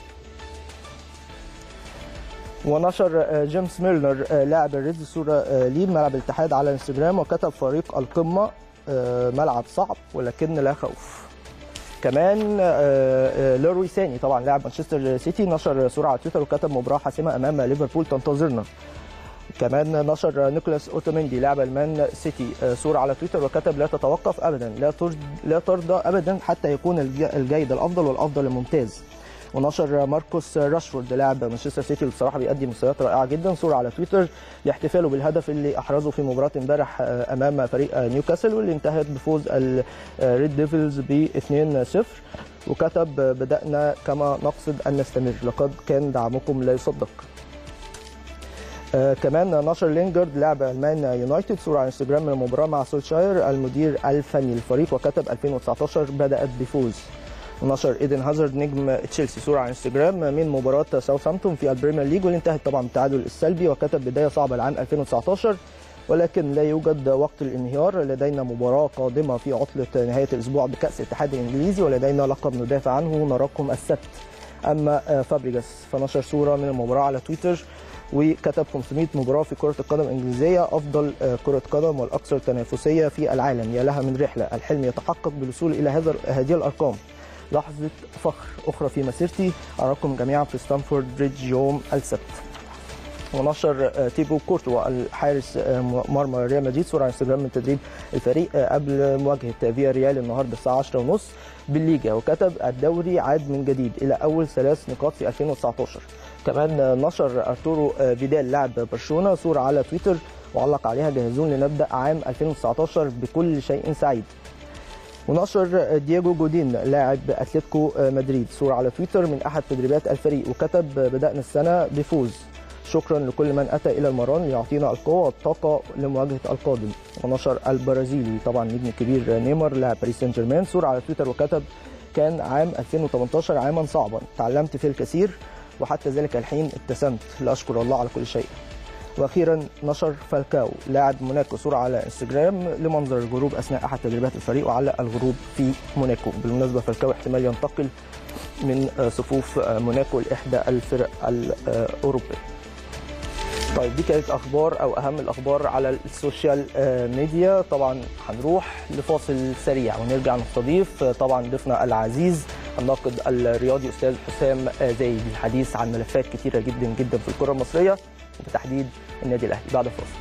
ونشر آه، جيمس ميلنر آه، لاعب الريدز صوره آه، ليه بملعب الاتحاد على انستجرام وكتب فريق القمه آه، ملعب صعب ولكن لا خوف كمان آه، آه، لوروي ساني طبعا لاعب مانشستر سيتي نشر صوره على تويتر وكتب مباراه حاسمه امام ليفربول تنتظرنا كمان نشر نيكولاس اوتوميندي لاعب المان سيتي آه، صوره على تويتر وكتب لا تتوقف ابدا لا ترضى لا ترضى ابدا حتى يكون الج- الجيد الافضل والافضل الممتاز ونشر ماركوس راشفورد لاعب مانشستر سيتي اللي بصراحه بيقدم مستويات رائعه جدا صوره على تويتر لاحتفاله بالهدف اللي احرزه في مباراه امبارح امام فريق نيوكاسل واللي انتهت بفوز الريد ديفلز ب 2-0 وكتب بدانا كما نقصد ان نستمر لقد كان دعمكم لا يصدق آه كمان نشر لينجارد لاعب المان يونايتد صوره على انستجرام من المباراه مع سولشاير المدير الفني للفريق وكتب 2019 بدات بفوز ونشر ايدن هازارد نجم تشيلسي صوره على انستجرام من مباراه ساوثهامبتون في البريمير ليج واللي انتهت طبعا بالتعادل السلبي وكتب بدايه صعبه لعام 2019 ولكن لا يوجد وقت الانهيار لدينا مباراه قادمه في عطله نهايه الاسبوع بكاس الاتحاد الانجليزي ولدينا لقب ندافع عنه نراكم السبت اما فابريجاس فنشر صوره من المباراه على تويتر وكتب 500 مباراه في كره القدم الانجليزيه افضل كره قدم والاكثر تنافسيه في العالم يا لها من رحله الحلم يتحقق بالوصول الى هذا هذه الارقام لحظه فخر اخرى في مسيرتي اراكم جميعا في ستانفورد بريدج يوم السبت ونشر تيبو كورتوا الحارس مرمى ريال مدريد صوره على انستجرام من تدريب الفريق قبل مواجهه فيا ريال النهارده الساعه 10:30 بالليجا وكتب الدوري عاد من جديد الى اول ثلاث نقاط في 2019 كمان نشر ارتورو فيدال لاعب برشلونه صوره على تويتر وعلق عليها جاهزون لنبدا عام 2019 بكل شيء سعيد ونشر دييجو جودين لاعب اتلتيكو مدريد صوره على تويتر من احد تدريبات الفريق وكتب بدانا السنه بفوز شكرا لكل من اتى الى المران ليعطينا القوه والطاقه لمواجهه القادم ونشر البرازيلي طبعا نجم كبير نيمار لاعب باريس سان جيرمان صوره على تويتر وكتب كان عام 2018 عاما صعبا تعلمت فيه الكثير وحتى ذلك الحين ابتسمت لاشكر الله على كل شيء واخيرا نشر فالكاو لاعب موناكو صوره على انستجرام لمنظر الغروب اثناء احد تدريبات الفريق وعلق الغروب في موناكو بالمناسبه فالكاو احتمال ينتقل من صفوف موناكو لاحدى الفرق الاوروبيه طيب دي كانت اخبار او اهم الاخبار على السوشيال ميديا طبعا هنروح لفاصل سريع ونرجع نستضيف طبعا ضيفنا العزيز الناقد الرياضي استاذ حسام زايد للحديث عن ملفات كثيره جدا جدا في الكره المصريه وبتحديد النادي الاهلي بعد الفاصل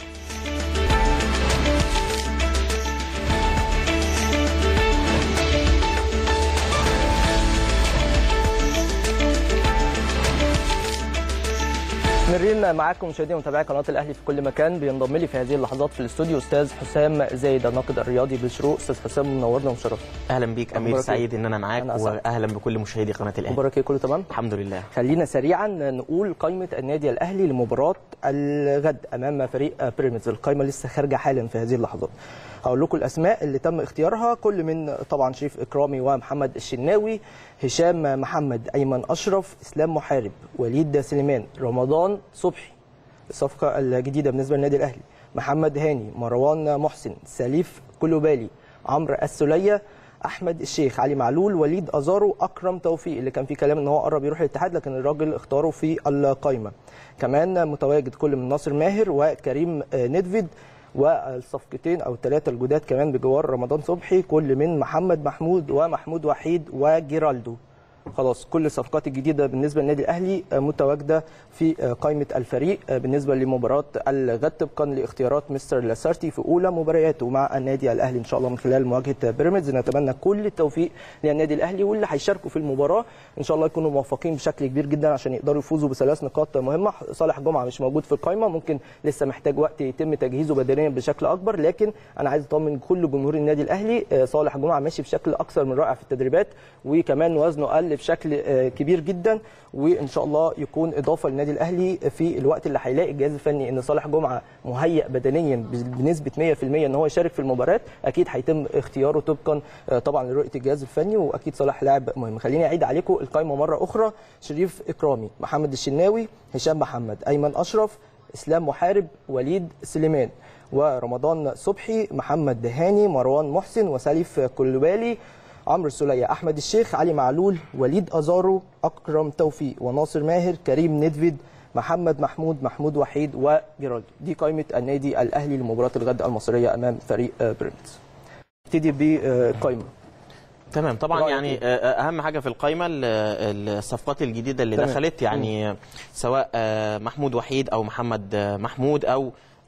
مستمرين معاكم مشاهدينا ومتابعي قناه الاهلي في كل مكان بينضم لي في هذه اللحظات في الاستوديو استاذ حسام زايد الناقد الرياضي بالشروق استاذ حسام منورنا ومشرفنا اهلا بيك امير سعيد ان انا معاك أنا أسعد. واهلا بكل مشاهدي قناه الاهلي مبارك كله تمام الحمد لله خلينا سريعا نقول قائمه النادي الاهلي لمباراه الغد امام فريق بيراميدز القائمه لسه خارجه حالا في هذه اللحظات هقول لكم الاسماء اللي تم اختيارها كل من طبعا شريف اكرامي ومحمد الشناوي هشام محمد ايمن اشرف اسلام محارب وليد سليمان رمضان صبحي الصفقه الجديده بالنسبه للنادي الاهلي محمد هاني مروان محسن سليف كلوبالي عمرو السوليه احمد الشيخ علي معلول وليد ازارو اكرم توفيق اللي كان في كلام ان هو قرب يروح الاتحاد لكن الراجل اختاره في القائمه كمان متواجد كل من ناصر ماهر وكريم ندفيد والصفقتين او الثلاثه الجداد كمان بجوار رمضان صبحي كل من محمد محمود ومحمود وحيد وجيرالدو خلاص كل الصفقات الجديده بالنسبه للنادي الاهلي متواجده في قائمه الفريق بالنسبه لمباراه الغد طبقا لاختيارات مستر لاسارتي في اولى مبارياته مع النادي الاهلي ان شاء الله من خلال مواجهه بيراميدز نتمنى كل التوفيق للنادي الاهلي واللي هيشاركوا في المباراه ان شاء الله يكونوا موفقين بشكل كبير جدا عشان يقدروا يفوزوا بثلاث نقاط مهمه صالح جمعه مش موجود في القائمه ممكن لسه محتاج وقت يتم تجهيزه بدنيا بشكل اكبر لكن انا عايز اطمن كل جمهور النادي الاهلي صالح جمعه ماشي بشكل اكثر من رائع في التدريبات وكمان وزنه قل بشكل كبير جدا وان شاء الله يكون اضافه للنادي الاهلي في الوقت اللي هيلاقي الجهاز الفني ان صالح جمعه مهيئ بدنيا بنسبه 100% ان هو يشارك في المباراه اكيد هيتم اختياره طبقا طبعا لرؤيه الجهاز الفني واكيد صالح لاعب مهم خليني اعيد عليكم القائمه مره اخرى شريف اكرامي محمد الشناوي هشام محمد ايمن اشرف اسلام محارب وليد سليمان ورمضان صبحي محمد دهاني مروان محسن وسليف كلوبالي عمرو السوليه احمد الشيخ علي معلول وليد ازارو اكرم توفيق وناصر ماهر كريم ندفيد محمد محمود محمود وحيد وجيرالدو دي قائمه النادي الاهلي لمباراه الغد المصريه امام فريق بيراميدز نبتدي بالقائمه تمام طبعا رأيك يعني إيه؟ اهم حاجه في القائمه ال- الصفقات الجديده اللي تمام. دخلت يعني سواء محمود وحيد او محمد محمود او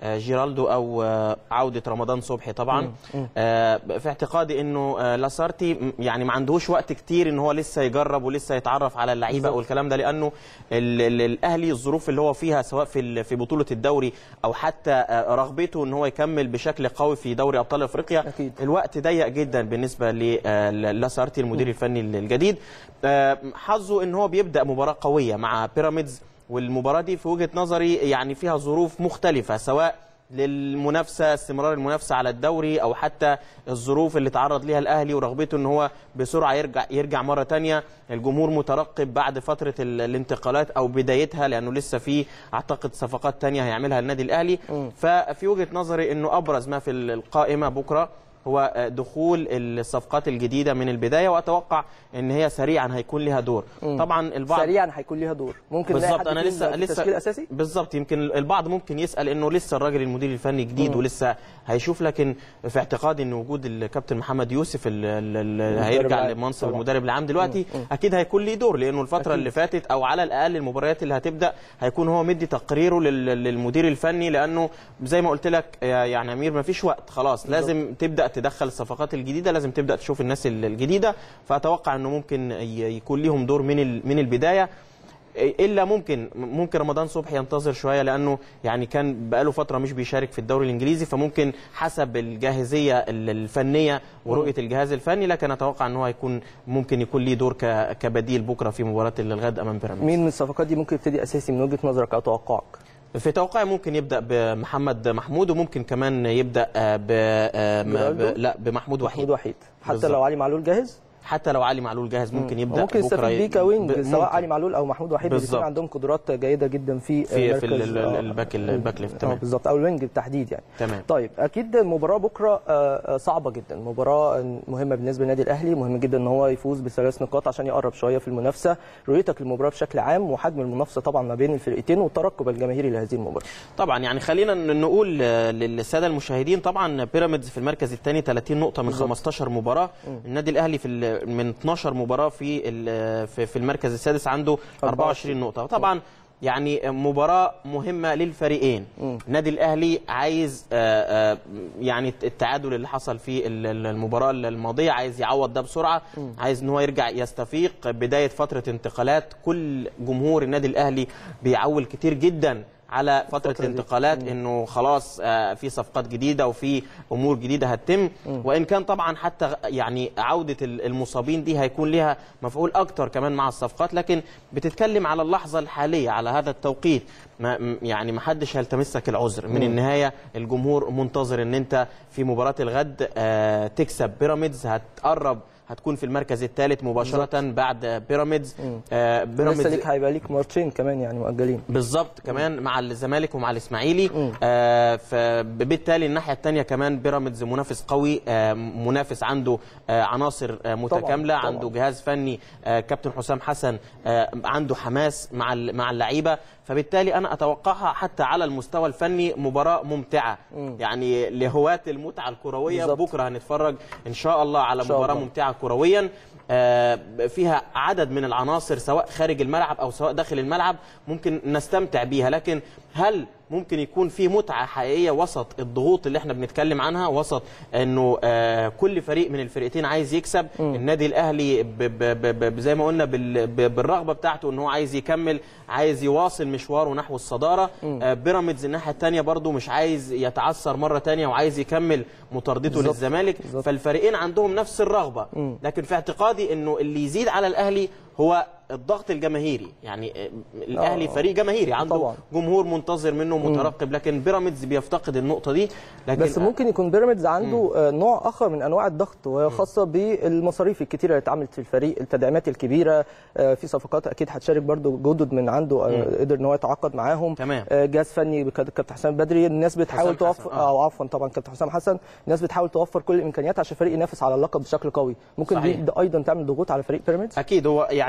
آه، جيرالدو او آه، عوده رمضان صبحي طبعا آه، في اعتقادي انه آه، لاسارتي م- يعني ما عندهوش وقت كتير ان هو لسه يجرب ولسه يتعرف على اللعيبه بالظبط. والكلام ده لانه ال- ال- الاهلي الظروف اللي هو فيها سواء في ال- في بطوله الدوري او حتى آه، رغبته ان هو يكمل بشكل قوي في دوري ابطال افريقيا أكيد. الوقت ضيق جدا بالنسبه للاسارتي المدير الفني الجديد آه، حظه ان هو بيبدا مباراه قويه مع بيراميدز والمباراه دي في وجهه نظري يعني فيها ظروف مختلفه سواء للمنافسه استمرار المنافسه على الدوري او حتى الظروف اللي تعرض ليها الاهلي ورغبته ان هو بسرعه يرجع يرجع مره تانية الجمهور مترقب بعد فتره ال- الانتقالات او بدايتها لانه لسه في اعتقد صفقات تانية هيعملها النادي الاهلي ففي وجهه نظري انه ابرز ما في القائمه بكره هو دخول الصفقات الجديده من البدايه واتوقع ان هي سريعا هيكون لها دور طبعا البعض سريعا هيكون ليها دور ممكن نلاقي بالظبط حد انا فيهم لسه في لسه تشكيل اساسي بالظبط يمكن البعض ممكن يسال انه لسه الراجل المدير الفني جديد ولسه هيشوف لكن في اعتقادي ان وجود الكابتن محمد يوسف اللي هيرجع العام. لمنصب طبعا. المدرب العام دلوقتي اكيد هيكون ليه دور لانه الفتره أكيد. اللي فاتت او على الاقل المباريات اللي هتبدا هيكون هو مدي تقريره لل- للمدير الفني لانه زي ما قلت لك يا- يعني امير ما فيش وقت خلاص لازم تبدا تدخل الصفقات الجديده لازم تبدا تشوف الناس ال- الجديده فاتوقع انه ممكن ي- يكون ليهم دور من ال- من البدايه الا ممكن ممكن رمضان صبحي ينتظر شويه لانه يعني كان بقاله فتره مش بيشارك في الدوري الانجليزي فممكن حسب الجاهزيه ال- الفنيه ورؤيه الجهاز الفني لكن اتوقع ان هو هيكون ممكن يكون ليه دور ك- كبديل بكره في مباراه الغد امام بيراميدز مين من الصفقات دي ممكن يبتدي اساسي من وجهه نظرك او توقعك في توقعي ممكن يبدا بمحمد محمود وممكن كمان يبدا آه، ب آه، م- ب- جيرالدو؟ لا بمحمود محمود وحيد وحيد حتى بالظبط. لو علي معلول جاهز حتى لو علي معلول جاهز ممكن يبدا ممكن بكرة يستفيد بيه ي- كوينج ب- سواء ممكن. علي معلول او محمود وحيد الاثنين بالظبط. عندهم قدرات جيده جدا في في- مركز في ال- ال- آه، الباك- الباك ليفت، آه، تمام. بالظبط او الوينج بالتحديد يعني تمام طيب اكيد المباراه بكره آه، آه، صعبه جدا مباراه مهمه بالنسبه للنادي الاهلي مهم جدا ان هو يفوز بثلاث نقاط عشان يقرب شويه في المنافسه رؤيتك للمباراه بشكل عام وحجم المنافسه طبعا ما بين الفرقتين والترقب الجماهيري لهذه المباراه طبعا يعني خلينا ن- نقول آه، للساده المشاهدين طبعا بيراميدز في المركز الثاني 30 نقطه من 15 مباراه النادي الاهلي في ال- من 12 مباراه في ال- في في المركز السادس عنده 24 نقطه وطبعا يعني مباراة مهمة للفريقين النادي الأهلي عايز آه، آه، يعني التعادل اللي حصل في ال- ال- المباراة الماضية عايز يعوض ده بسرعة عايز ان هو يرجع يستفيق بداية فترة انتقالات كل جمهور النادي الأهلي بيعول كتير جدا على فترة الفترة دي. الانتقالات انه خلاص آه، في صفقات جديدة وفي امور جديدة هتتم وان كان طبعا حتى غ- يعني عودة ال- المصابين دي هيكون لها مفعول اكتر كمان مع الصفقات لكن بتتكلم على اللحظة الحالية على هذا التوقيت ما م- يعني ما حدش هيلتمسك العذر من النهاية الجمهور منتظر ان انت في مباراة الغد آه، تكسب بيراميدز هتقرب هتكون في المركز الثالث مباشرة بعد بيراميدز آه، لسه ليك هيبقى ليك ماتشين كمان يعني مؤجلين بالظبط كمان مع الزمالك ومع الاسماعيلي آه فبالتالي الناحيه الثانيه كمان بيراميدز منافس قوي آه منافس عنده آه عناصر آه متكامله طبعاً. عنده جهاز فني آه كابتن حسام حسن آه عنده حماس مع ال- مع اللعيبه فبالتالي انا اتوقعها حتى على المستوى الفني مباراه ممتعه يعني لهواة المتعه الكرويه بالظبط. بكره هنتفرج ان شاء الله على إن شاء مباراه الله. ممتعه كرويا آه، فيها عدد من العناصر سواء خارج الملعب او سواء داخل الملعب ممكن نستمتع بيها لكن هل ممكن يكون في متعه حقيقيه وسط الضغوط اللي احنا بنتكلم عنها وسط انه آه، كل فريق من الفرقتين عايز يكسب النادي الاهلي ب- ب- ب- ب- زي ما قلنا بال- ب- بالرغبه بتاعته ان هو عايز يكمل عايز يواصل مشواره نحو الصداره آه، بيراميدز الناحيه الثانيه برضو مش عايز يتعثر مره ثانيه وعايز يكمل مطاردته بالظبط. للزمالك بالظبط. فالفريقين عندهم نفس الرغبه لكن في اعتقادي انه اللي يزيد على الاهلي هو الضغط الجماهيري يعني آه، الاهلي آه. فريق جماهيري عنده طبعاً. جمهور منتظر منه مترقب لكن بيراميدز بيفتقد النقطه دي لكن بس ممكن يكون بيراميدز عنده آه، نوع اخر من انواع الضغط وهي خاصه بالمصاريف الكتيره اللي اتعملت في الفريق التدعيمات الكبيره آه، في صفقات اكيد هتشارك برضو جدد من عنده آه، قدر ان هو يتعاقد معاهم تمام. آه، جهاز فني بك- كابتن حسام بدري الناس بتحاول حسام توفر حسن، آه. او عفوا طبعا كابتن حسام حسن الناس بتحاول توفر كل الامكانيات عشان الفريق ينافس على اللقب بشكل قوي ممكن دي صحيح. ده ايضا تعمل ضغوط على فريق بيراميدز اكيد هو يعني عنده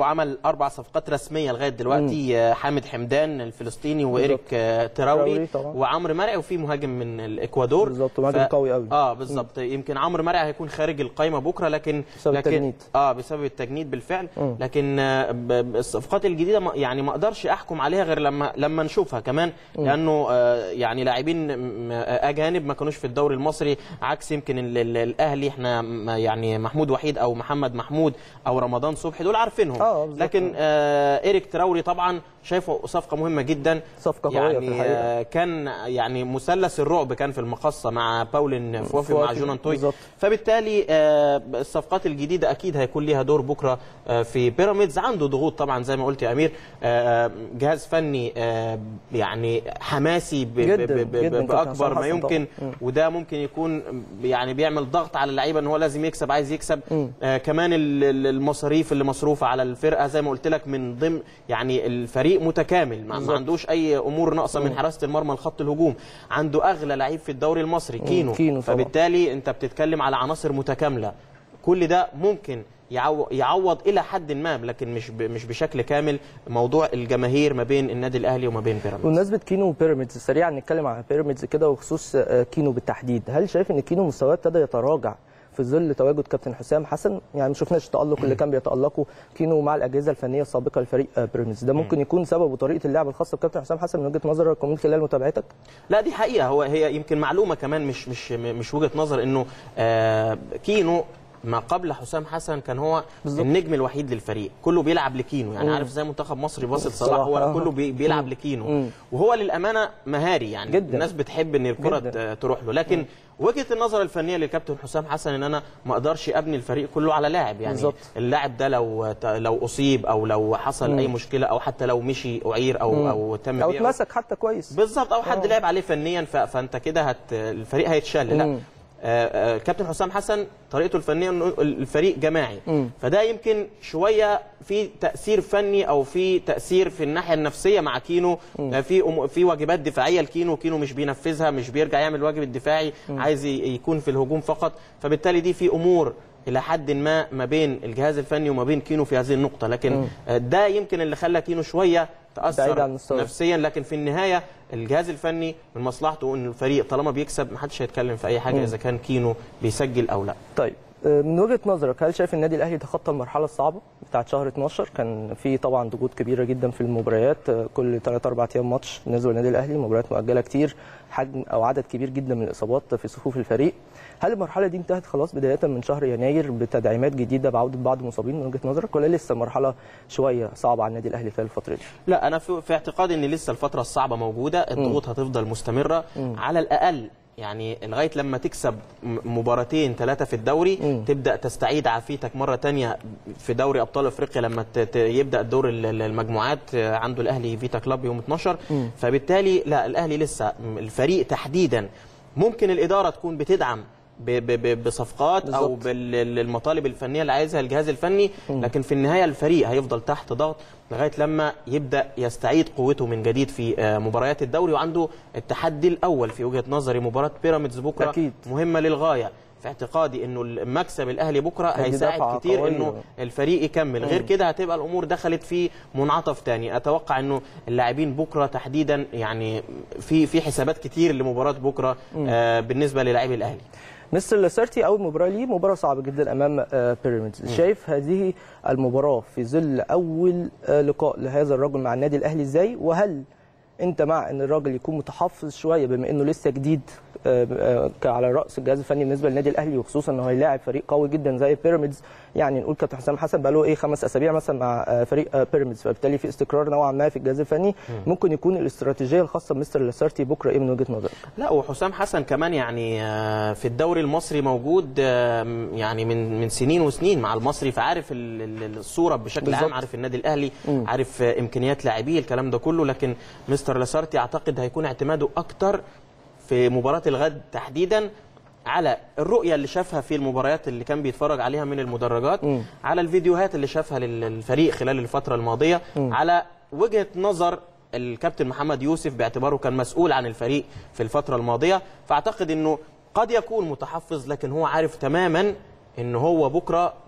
عمل اربع صفقات رسميه لغايه دلوقتي آه، حامد حمدان الفلسطيني وايريك آه، تراوري تراوري طبعا. وعمرو مرعي وفي مهاجم من الاكوادور بالظبط، مهاجم قوي قوي. اه بالظبط يمكن عمرو مرعي هيكون خارج القائمه بكره لكن بسبب لكن التجنيد. اه بسبب التجنيد بالفعل مم. لكن آه، ب- ب- الصفقات الجديده ما- يعني ما اقدرش احكم عليها غير لما لما نشوفها كمان لانه آه، يعني لاعبين م- آه، اجانب ما كانوش في الدوري المصري عكس يمكن ال- ال- الاهلي احنا م- يعني محمود وحيد او محمد محمود او رمضان صبحي دول عارفينهم آه، بالظبط. لكن آه، ايريك تراوري طبعا شايفه صفقه مهمه جدا صفقة قوية في يعني الحقيقة. آه، كان يعني مثلث الرعب كان في المقصه مع باولين فوافي ومع فوافي، جونان توي بالظبط. فبالتالي آه، الصفقات الجديده اكيد هيكون ليها دور بكره آه، في بيراميدز عنده ضغوط طبعا زي ما قلت يا امير آه، جهاز فني آه، يعني حماسي ب- ب- جداً، ب- ب- جداً كابتن باكبر حسام ما حسن يمكن طبعاً. مم. وده ممكن يكون يعني بيعمل ضغط على اللعيبه ان هو لازم يكسب عايز يكسب مم. آه كمان ال- ال- المصاريف اللي مصروفه على الفرقه زي ما قلت لك من ضمن يعني الفريق متكامل ما, ما بالظبط. عندوش اي امور ناقصه من حراسه المرمى لخط الهجوم عنده اغلى لعيب في الدوري المصري كينو, كينو طبعاً. فبالتالي انت بتتكلم على عناصر متكامله كل ده ممكن يعو- يعوض الى حد ما لكن مش ب- مش بشكل كامل موضوع الجماهير ما بين النادي الاهلي وما بين بيراميدز بمناسبه كينو وبيراميدز سريعا نتكلم عن بيراميدز كده وخصوص آه، كينو بالتحديد هل شايف ان كينو مستواه ابتدى يتراجع في ظل تواجد كابتن حسام حسن يعني ما شفناش التالق اللي كان بيتالقه كينو مع الاجهزه الفنيه السابقه لفريق آه، بيراميدز ده ممكن يكون سبب وطريقه اللعب الخاصه بكابتن حسام حسن من وجهه نظرك ومن خلال متابعتك لا دي حقيقه هو هي يمكن معلومه كمان مش مش مش وجهه نظر انه آه كينو ما قبل حسام حسن كان هو بالظبط. النجم الوحيد للفريق كله بيلعب لكينو يعني مم. عارف زي منتخب مصر باص صلاح صلاح، هو آه. كله بي بيلعب مم. لكينو مم. وهو للامانه مهاري يعني جداً. الناس بتحب ان الكره جداً. ت- تروح له لكن وجهه النظر الفنيه للكابتن حسام حسن ان انا ما اقدرش ابني الفريق كله على لاعب يعني بالظبط. اللاعب ده لو لو اصيب او لو حصل مم. اي مشكله او حتى لو مشي اعير او مم. او تم او بيعه اتمسك حتى كويس بالظبط او حد آه. لعب عليه فنيا ف... فانت كده هت... الفريق هيتشل لا مم. آه، آه، كابتن حسام حسن طريقته الفنيه انه الفريق جماعي مم. فده يمكن شويه في تاثير فني او في تاثير في الناحيه النفسيه مع كينو آه، في أم- في واجبات دفاعيه لكينو كينو مش بينفذها مش بيرجع يعمل الواجب الدفاعي عايز ي- يكون في الهجوم فقط فبالتالي دي في امور الى حد ما ما بين الجهاز الفني وما بين كينو في هذه النقطه لكن آه، ده يمكن اللي خلى كينو شويه بعيد تاثر عن المستوى. نفسيا لكن في النهايه الجهاز الفني من مصلحته ان الفريق طالما بيكسب محدش هيتكلم في اي حاجه اذا كان كينو بيسجل او لا طيب آه، من وجهه نظرك هل شايف النادي الاهلي تخطى المرحله الصعبه بتاعت شهر 12 كان في طبعا ضغوط كبيره جدا في المباريات آه، كل 3 4 ايام ماتش بالنسبه للنادي الاهلي مباريات مؤجله كتير حجم او عدد كبير جدا من الاصابات في صفوف الفريق هل المرحله دي انتهت خلاص بدايه من شهر يناير بتدعيمات جديده بعوده بعض المصابين من وجهه نظرك ولا لسه مرحله شويه صعبه على النادي الاهلي خلال الفتره دي لا انا في, في اعتقادي ان لسه الفتره الصعبه موجوده الضغوط هتفضل مستمره على الاقل يعني لغايه لما تكسب م- مباراتين ثلاثه في الدوري مم. تبدا تستعيد عافيتك مره تانية في دوري ابطال افريقيا لما ت- ت- يبدا الدور ال- ال- المجموعات آه، عنده الاهلي فيتا كلاب يوم 12 مم. فبالتالي لا الاهلي لسه م- الفريق تحديدا ممكن الاداره تكون بتدعم ب- ب- ب- بصفقات او بالظبط. بالمطالب الفنيه اللي عايزها الجهاز الفني لكن في النهايه الفريق هيفضل تحت ضغط لغايه لما يبدا يستعيد قوته من جديد في آه، مباريات الدوري وعنده التحدي الاول في وجهه نظري مباراه بيراميدز بكره أكيد. مهمه للغايه في اعتقادي انه المكسب الاهلي بكره هيدي هيساعد دفعة كتير قوية. انه الفريق يكمل غير كده هتبقى الامور دخلت في منعطف تاني اتوقع انه اللاعبين بكره تحديدا يعني في في حسابات كتير لمباراه بكره آه بالنسبه للاعبي الاهلي مستر لاسارتي اول مباراه ليه مباراه صعبه جدا امام آه، بيراميدز شايف هذه المباراه في ظل اول آه، لقاء لهذا الرجل مع النادي الاهلي ازاي وهل انت مع ان الراجل يكون متحفظ شويه بما انه لسه جديد آه، آه، ك- على راس الجهاز الفني بالنسبه للنادي الاهلي وخصوصا انه هيلاعب فريق قوي جدا زي بيراميدز يعني نقول كابتن حسام حسن بقى له ايه خمس اسابيع مثلا مع آه، فريق آه، بيراميدز فبالتالي في استقرار نوعا ما في الجهاز الفني ممكن يكون الاستراتيجيه الخاصه بمستر لاسارتي بكره ايه من وجهه نظرك؟ لا وحسام حسن كمان يعني آه، في الدوري المصري موجود آه، يعني من من سنين وسنين مع المصري فعارف ال- ال- الصوره بشكل بالظبط. عام عارف النادي الاهلي عارف آه، امكانيات لاعبيه الكلام ده كله لكن مستر لاسارتي اعتقد هيكون اعتماده اكتر في مباراه الغد تحديدا على الرؤيه اللي شافها في المباريات اللي كان بيتفرج عليها من المدرجات مم. على الفيديوهات اللي شافها لل- للفريق خلال الفتره الماضيه على وجهه نظر الكابتن محمد يوسف باعتباره كان مسؤول عن الفريق في الفتره الماضيه فاعتقد انه قد يكون متحفظ لكن هو عارف تماما ان هو بكره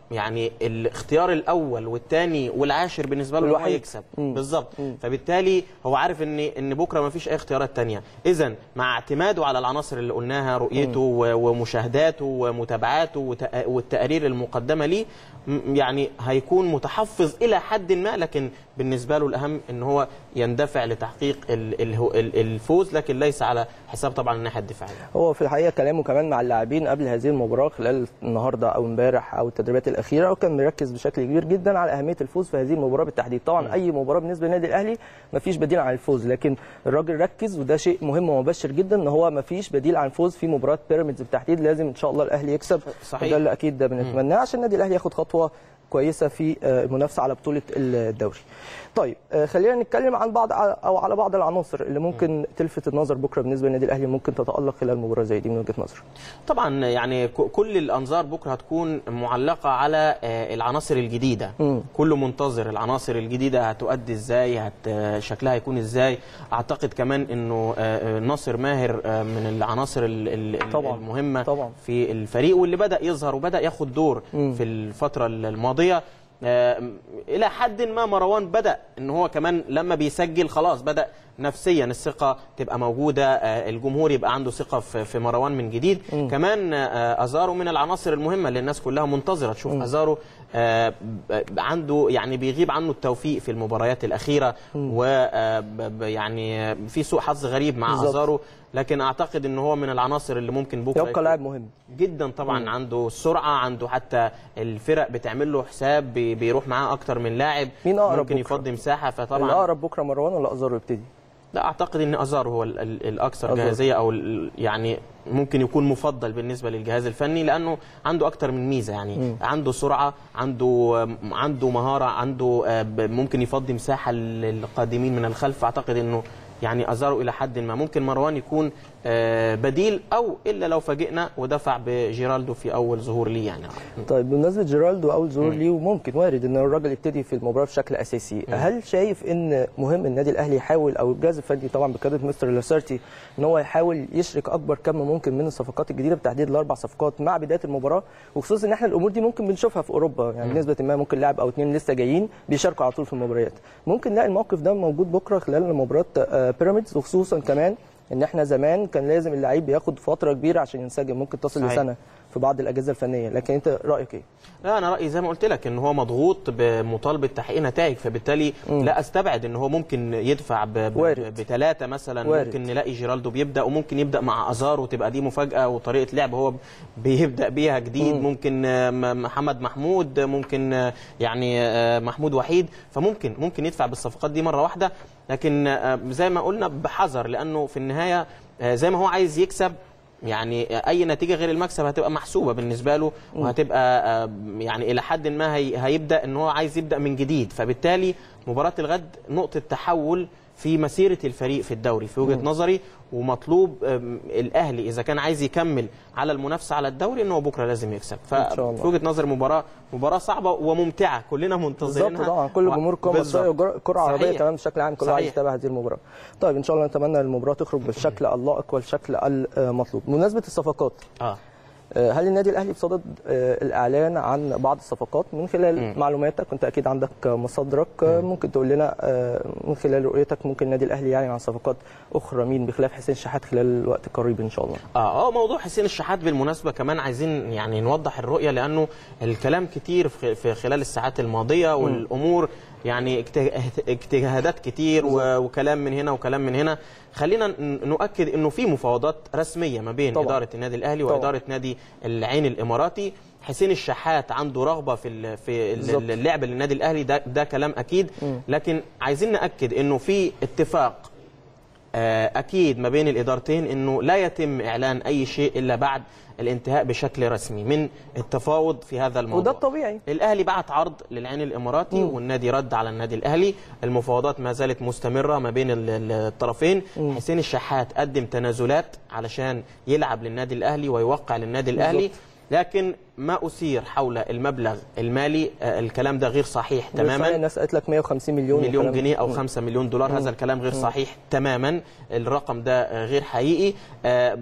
يعني الاختيار الاول والثاني والعاشر بالنسبه له إن هو الوحيد. يكسب مم. بالظبط فبالتالي هو عارف ان ان بكره ما فيش اي اختيارات تانية اذا مع اعتماده على العناصر اللي قلناها رؤيته و- ومشاهداته ومتابعاته وتق- والتقارير المقدمه ليه م- يعني هيكون متحفظ الى حد ما لكن بالنسبه له الاهم ان هو يندفع لتحقيق ال- ال- ال- الفوز لكن ليس على حساب طبعا الناحيه الدفاعيه هو في الحقيقه كلامه كمان مع اللاعبين قبل هذه المباراه خلال النهارده او امبارح او التدريبات الاخيره وكان مركز بشكل كبير جدا على اهميه الفوز في هذه المباراه بالتحديد طبعا اي مباراه بالنسبه للنادي الاهلي ما فيش بديل عن الفوز لكن الراجل ركز وده شيء مهم ومبشر جدا ان هو ما فيش بديل عن الفوز في مباراه بيراميدز بالتحديد لازم ان شاء الله الاهلي يكسب صحيح. وده اللي اكيد ده بنتمناه عشان النادي الاهلي ياخد خطوه كويسه في آه، المنافسه على بطوله الدوري. طيب آه، خلينا نتكلم عن بعض او على بعض العناصر اللي ممكن تلفت النظر بكره بالنسبه للنادي الاهلي ممكن تتالق خلال مباراه زي دي من وجهه نظرك. طبعا يعني ك- كل الانظار بكره هتكون معلقه على آه، العناصر الجديده مم. كله منتظر العناصر الجديده هتؤدي ازاي هت آه، شكلها هيكون ازاي اعتقد كمان انه آه، آه، ناصر ماهر آه، من العناصر ال- ال- طبعاً. المهمه طبعاً. في الفريق واللي بدا يظهر وبدا ياخد دور مم. في الفتره الماضيه آه، الى حد ما مروان بدا ان هو كمان لما بيسجل خلاص بدا نفسيا الثقه تبقى موجوده آه، الجمهور يبقى عنده ثقه في في مروان من جديد مم. كمان آه، ازارو من العناصر المهمه اللي الناس كلها منتظره تشوف ازارو آه، ب- عنده يعني بيغيب عنه التوفيق في المباريات الاخيره ويعني في سوء حظ غريب مع بالظبط. ازارو لكن اعتقد ان هو من العناصر اللي ممكن بكره يبقى لاعب مهم. جدا طبعا عنده السرعه عنده حتى الفرق بتعمل له حساب بي- بيروح معاه اكتر من لاعب مين أقرب ممكن بكرة؟ يفضي مساحه فطبعا الاقرب بكره مروان ولا ازارو يبتدي؟ لا اعتقد ان ازار هو ال- ال- الاكثر أزار. جاهزيه او ال- يعني ممكن يكون مفضل بالنسبه للجهاز الفني لانه عنده اكتر من ميزه يعني مم. عنده سرعه عنده عنده مهاره عنده آه، ب- ممكن يفضي مساحه للقادمين من الخلف اعتقد انه يعني ازارو الى حد ما ممكن مروان يكون آه، بديل او الا لو فاجئنا ودفع بجيرالدو في اول ظهور ليه يعني طيب بمناسبه جيرالدو اول ظهور ليه وممكن وارد ان الراجل يبتدي في المباراه بشكل اساسي هل شايف ان مهم النادي الاهلي يحاول او الجهاز الفني طبعا بقياده مستر لاسارتي ان هو يحاول يشرك اكبر كم ممكن من الصفقات الجديده بتحديد الاربع صفقات مع بدايه المباراه وخصوصا ان احنا الامور دي ممكن بنشوفها في اوروبا يعني بنسبه ما ممكن لاعب او اثنين لسه جايين بيشاركوا على طول في المباريات ممكن نلاقي الموقف ده موجود بكره خلال مباراه آه، بيراميدز وخصوصا كمان ان احنا زمان كان لازم اللعيب بياخد فتره كبيره عشان ينسجم ممكن تصل صحيح. لسنه في بعض الاجهزه الفنيه لكن انت رايك ايه لا انا رايي زي ما قلت لك ان هو مضغوط بمطالبه تحقيق نتائج فبالتالي لا استبعد ان هو ممكن يدفع ب- ب- وارد. بثلاثه مثلا وارد. ممكن نلاقي جيرالدو بيبدا وممكن يبدا مع ازار وتبقى دي مفاجاه وطريقه لعب هو بيبدا بيها جديد مم. ممكن آه، م- محمد محمود ممكن آه، يعني آه، محمود وحيد فممكن ممكن يدفع بالصفقات دي مره واحده لكن آه، زي ما قلنا بحذر لانه في النهايه آه، زي ما هو عايز يكسب يعني اي نتيجه غير المكسب هتبقى محسوبه بالنسبه له وهتبقى آه، يعني الى حد ما هي هيبدا ان هو عايز يبدا من جديد فبالتالي مباراه الغد نقطه تحول في مسيره الفريق في الدوري في وجهه نظري ومطلوب آم، الاهلي اذا كان عايز يكمل على المنافسه على الدوري ان هو بكره لازم يكسب إن شاء الله. ففي وجهه نظري مباراه مباراه صعبه وممتعه كلنا منتظرينها بالظبط طبعا كل جمهور الكره المصريه بالظبط. والكره العربيه صحيح. كمان بشكل عام كله صحيح. عايز يتابع هذه المباراه. طيب ان شاء الله نتمنى المباراه تخرج بالشكل اللائق والشكل المطلوب. بمناسبه الصفقات اه آه، هل النادي الاهلي بصدد آه، الاعلان عن بعض الصفقات من خلال مم. معلوماتك انت اكيد عندك مصادرك آه، ممكن تقول لنا آه، من خلال رؤيتك ممكن النادي الاهلي يعلن عن صفقات اخرى مين بخلاف حسين شحات خلال الوقت القريب ان شاء الله اه اه موضوع حسين الشحات بالمناسبه كمان عايزين يعني نوضح الرؤيه لانه الكلام كتير في في خلال الساعات الماضيه والامور يعني اجته- اجتهادات كتير و- وكلام من هنا وكلام من هنا خلينا ن- نؤكد انه في مفاوضات رسميه ما بين طبعاً. اداره النادي الاهلي طبعاً. واداره نادي العين الاماراتي حسين الشحات عنده رغبه في ال- في بالظبط. ال- اللعب للنادي الاهلي ده ده كلام اكيد مم. لكن عايزين ناكد انه في اتفاق آه، اكيد ما بين الادارتين انه لا يتم اعلان اي شيء الا بعد الانتهاء بشكل رسمي من التفاوض في هذا الموضوع وده الطبيعي الاهلي بعت عرض للعين الاماراتي مم. والنادي رد على النادي الاهلي المفاوضات ما زالت مستمره ما بين ال- ال- الطرفين مم. حسين الشحات قدم تنازلات علشان يلعب للنادي الاهلي ويوقع للنادي الاهلي بالظبط. لكن ما اثير حول المبلغ المالي آه، الكلام ده غير صحيح تماما الناس قالت لك 150 مليون مليون وكلام- جنيه او مم. 5 مليون دولار هذا الكلام غير صحيح تماما الرقم ده آه، غير حقيقي آه،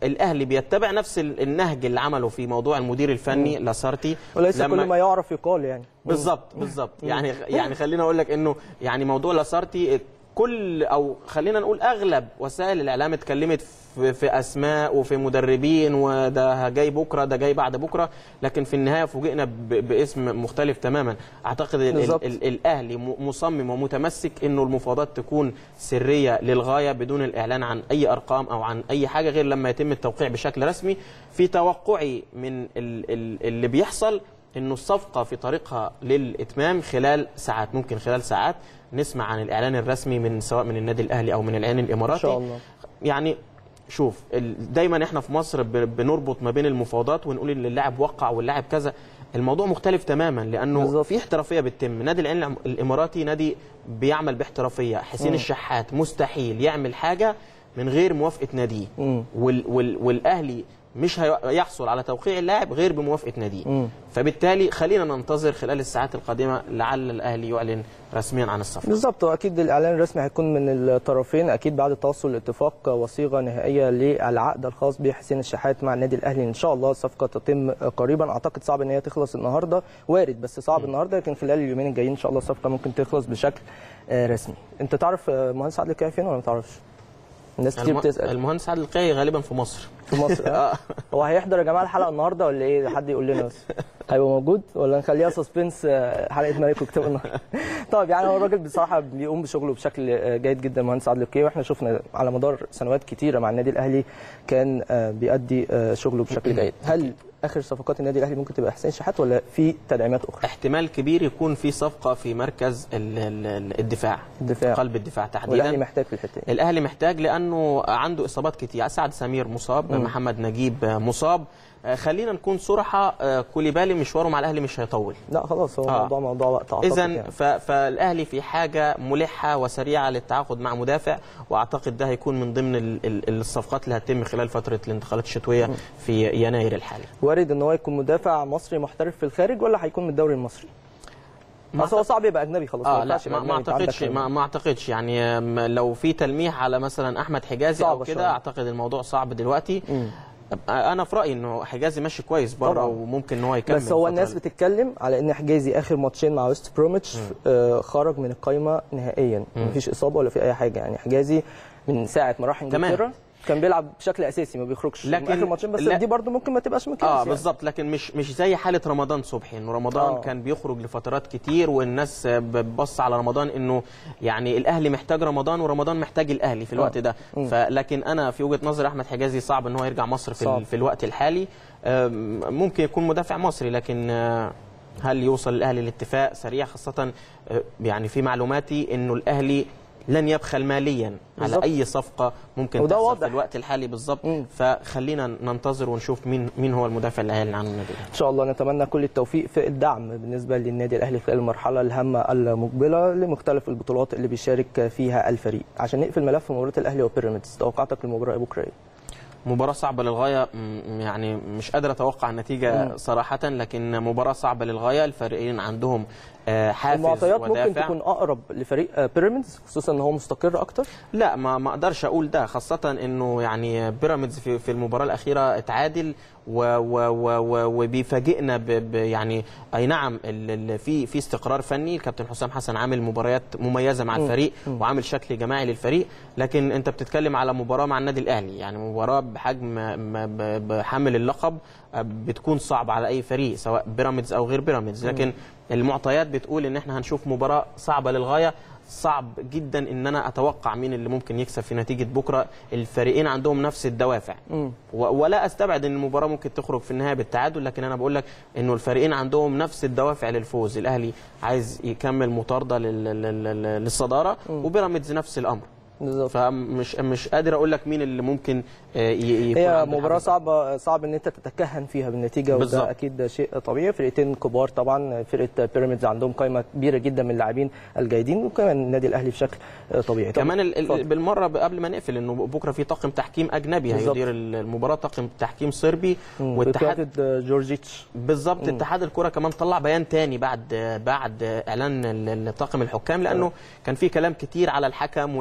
الاهلي بيتبع نفس ال- النهج اللي عمله في موضوع المدير الفني لاسارتي وليس لما- كل ما يعرف يقال يعني بالظبط بالظبط يعني يعني خلينا اقول لك انه يعني موضوع لاسارتي كل او خلينا نقول اغلب وسائل الاعلام اتكلمت في, في اسماء وفي مدربين وده جاي بكره ده جاي بعد بكره لكن في النهايه فوجئنا ب- باسم مختلف تماما اعتقد ال بالظبط. ال الاهلي م- مصمم ومتمسك انه المفاوضات تكون سريه للغايه بدون الاعلان عن اي ارقام او عن اي حاجه غير لما يتم التوقيع بشكل رسمي في توقعي من ال ال اللي بيحصل انه الصفقه في طريقها للاتمام خلال ساعات ممكن خلال ساعات نسمع عن الاعلان الرسمي من سواء من النادي الاهلي او من العين الاماراتي ان شاء الله يعني شوف ال- دايما احنا في مصر ب- بنربط ما بين المفاوضات ونقول ان اللاعب وقع واللاعب كذا الموضوع مختلف تماما لانه بالظبط. في احترافيه بتتم نادي العين الإم- الاماراتي نادي بيعمل باحترافيه حسين مم. الشحات مستحيل يعمل حاجه من غير موافقه ناديه مم. وال وال والاهلي مش هيحصل على توقيع اللاعب غير بموافقه ناديه مم. فبالتالي خلينا ننتظر خلال الساعات القادمه لعل الاهلي يعلن رسميا عن الصفقه بالظبط واكيد الاعلان الرسمي هيكون من الطرفين اكيد بعد التوصل لاتفاق وصيغه نهائيه للعقد الخاص بحسين الشحات مع النادي الاهلي ان شاء الله الصفقه تتم قريبا اعتقد صعب ان هي تخلص النهارده وارد بس صعب النهارده لكن خلال اليومين الجايين ان شاء الله الصفقه ممكن تخلص بشكل آه، رسمي انت تعرف آه، مهندس عادل الكاهي فين ولا ما تعرفش الناس كتير الم... بتسال المهندس عادل القيعي غالبا في مصر في مصر آه. هو هيحضر يا جماعه الحلقه النهارده ولا ايه حد يقول لنا بس هيبقى موجود ولا نخليها سسبنس آه، حلقه ملك وكتاب النهارده طيب يعني هو الراجل بصراحه بيقوم بشغله بشكل آه، جيد جدا مهندس عادل القيعي واحنا شفنا على مدار سنوات كتيره مع النادي الاهلي كان آه، بيأدي آه، شغله بشكل جيد هل اخر صفقات النادي الاهلي ممكن تبقى حسين شحات ولا في تدعيمات اخرى احتمال كبير يكون في صفقه في مركز ال... ال... الدفاع الدفاع قلب الدفاع والاهلي تحديدا محتاج في الحته دي الاهلي محتاج لانه عنده اصابات كتير سعد سمير مصاب مم. محمد نجيب مصاب آه، خلينا نكون صراحه آه، كوليبالي مشواره مع الاهلي مش هيطول لا خلاص هو آه. موضوع موضوع وقت اعتقد اذا يعني. ف... فالاهلي في حاجه ملحه وسريعه للتعاقد مع مدافع واعتقد ده هيكون من ضمن ال... ال... الصفقات اللي هتتم خلال فتره الانتقالات الشتويه في يناير الحالي وارد ان هو يكون مدافع مصري محترف في الخارج ولا هيكون من الدوري المصري؟ ما اصل هو صعب يبقى اجنبي خلاص اه لا ينفعش يبقى ما, ما أجنبي، أنت اعتقدش عندك- ما, ما اعتقدش يعني آم، لو في تلميح على مثلا احمد حجازي او صعبة كده شوية. اعتقد الموضوع صعب دلوقتي مم. انا في رايي انه حجازي ماشي كويس بره طبعاً. وممكن ان هو يكمل بس هو الفترة الناس اللي- بتتكلم على ان حجازي اخر ماتشين مع ويست بروميتش آه خرج من القايمه نهائيا مفيش اصابه ولا في اي حاجه يعني حجازي من ساعه ما راح تمام. انجلترا كان بيلعب بشكل اساسي ما بيخرجش لكن- اخر ماتشين بس لا. دي برضو ممكن ما تبقاش مقياس اه يعني. بالظبط لكن مش مش زي حاله رمضان صبحي انه رمضان آه. كان بيخرج لفترات كتير والناس بتبص على رمضان انه يعني الاهلي محتاج رمضان ورمضان محتاج الاهلي في الوقت آه. ده مم. فلكن انا في وجهه نظري احمد حجازي صعب ان هو يرجع مصر في, صعب. ال- في الوقت الحالي آم، ممكن يكون مدافع مصري لكن آه، هل يوصل الاهلي لاتفاق سريع خاصه آه، يعني في معلوماتي انه الاهلي لن يبخل ماليا بالظبط. على اي صفقه ممكن وده تحصل واضح. في الوقت الحالي بالظبط مم. فخلينا ننتظر ونشوف مين مين هو المدافع اللي هيعلن عنه النادي الأهلي. ان شاء الله نتمنى كل التوفيق في الدعم بالنسبه للنادي الاهلي خلال المرحله الهامه المقبله لمختلف البطولات اللي بيشارك فيها الفريق عشان نقفل ملف مباراه الاهلي وبيراميدز توقعاتك للمباراه بكره ايه؟ مباراة صعبة للغاية م- يعني مش قادر أتوقع النتيجة مم. صراحة لكن مباراة صعبة للغاية الفريقين عندهم آه، حافز المعطيات ممكن ودافع تكون اقرب لفريق آه، بيراميدز خصوصا ان هو مستقر اكتر لا ما ما اقدرش اقول ده خاصة انه يعني بيراميدز في في المباراة الأخيرة اتعادل و و و و وبيفاجئنا ب ب يعني اي نعم ال- ال- في في استقرار فني الكابتن حسام حسن عامل مباريات مميزة مع مم. الفريق مم. وعامل شكل جماعي للفريق لكن انت بتتكلم على مباراة مع النادي الأهلي يعني مباراة بحجم م- ب- بحمل اللقب آه، بتكون صعبة على أي فريق سواء بيراميدز أو غير بيراميدز لكن المعطيات بتقول ان احنا هنشوف مباراة صعبة للغاية صعب جدا ان انا اتوقع مين اللي ممكن يكسب في نتيجه بكره الفريقين عندهم نفس الدوافع مم. و- ولا استبعد ان المباراه ممكن تخرج في النهايه بالتعادل لكن انا بقول لك انه الفريقين عندهم نفس الدوافع للفوز الاهلي عايز يكمل مطارده لل- لل- لل- للصداره وبيراميدز نفس الامر بالظبط فمش مش قادر اقول لك مين اللي ممكن آه، ي- يكون هي عنده مباراة الحافز. صعبة صعب ان انت تتكهن فيها بالنتيجة بالظبط. وده اكيد ده شيء طبيعي فرقتين كبار طبعا فرقة بيراميدز عندهم قائمة كبيرة جدا من اللاعبين الجيدين وكمان النادي الاهلي بشكل طبيعي طب كمان ال- ال- اتفضل. بالمره قبل ما نقفل انه بكره في طاقم تحكيم اجنبي بالظبط. هيدير المباراه طاقم تحكيم صربي مم. والاتحاد بقيادة جورجيتش بالظبط اتحاد الكره كمان طلع بيان تاني بعد بعد اعلان ال- ال- طاقم الحكام لانه كان في كلام كتير على الحكم وانه في الدوري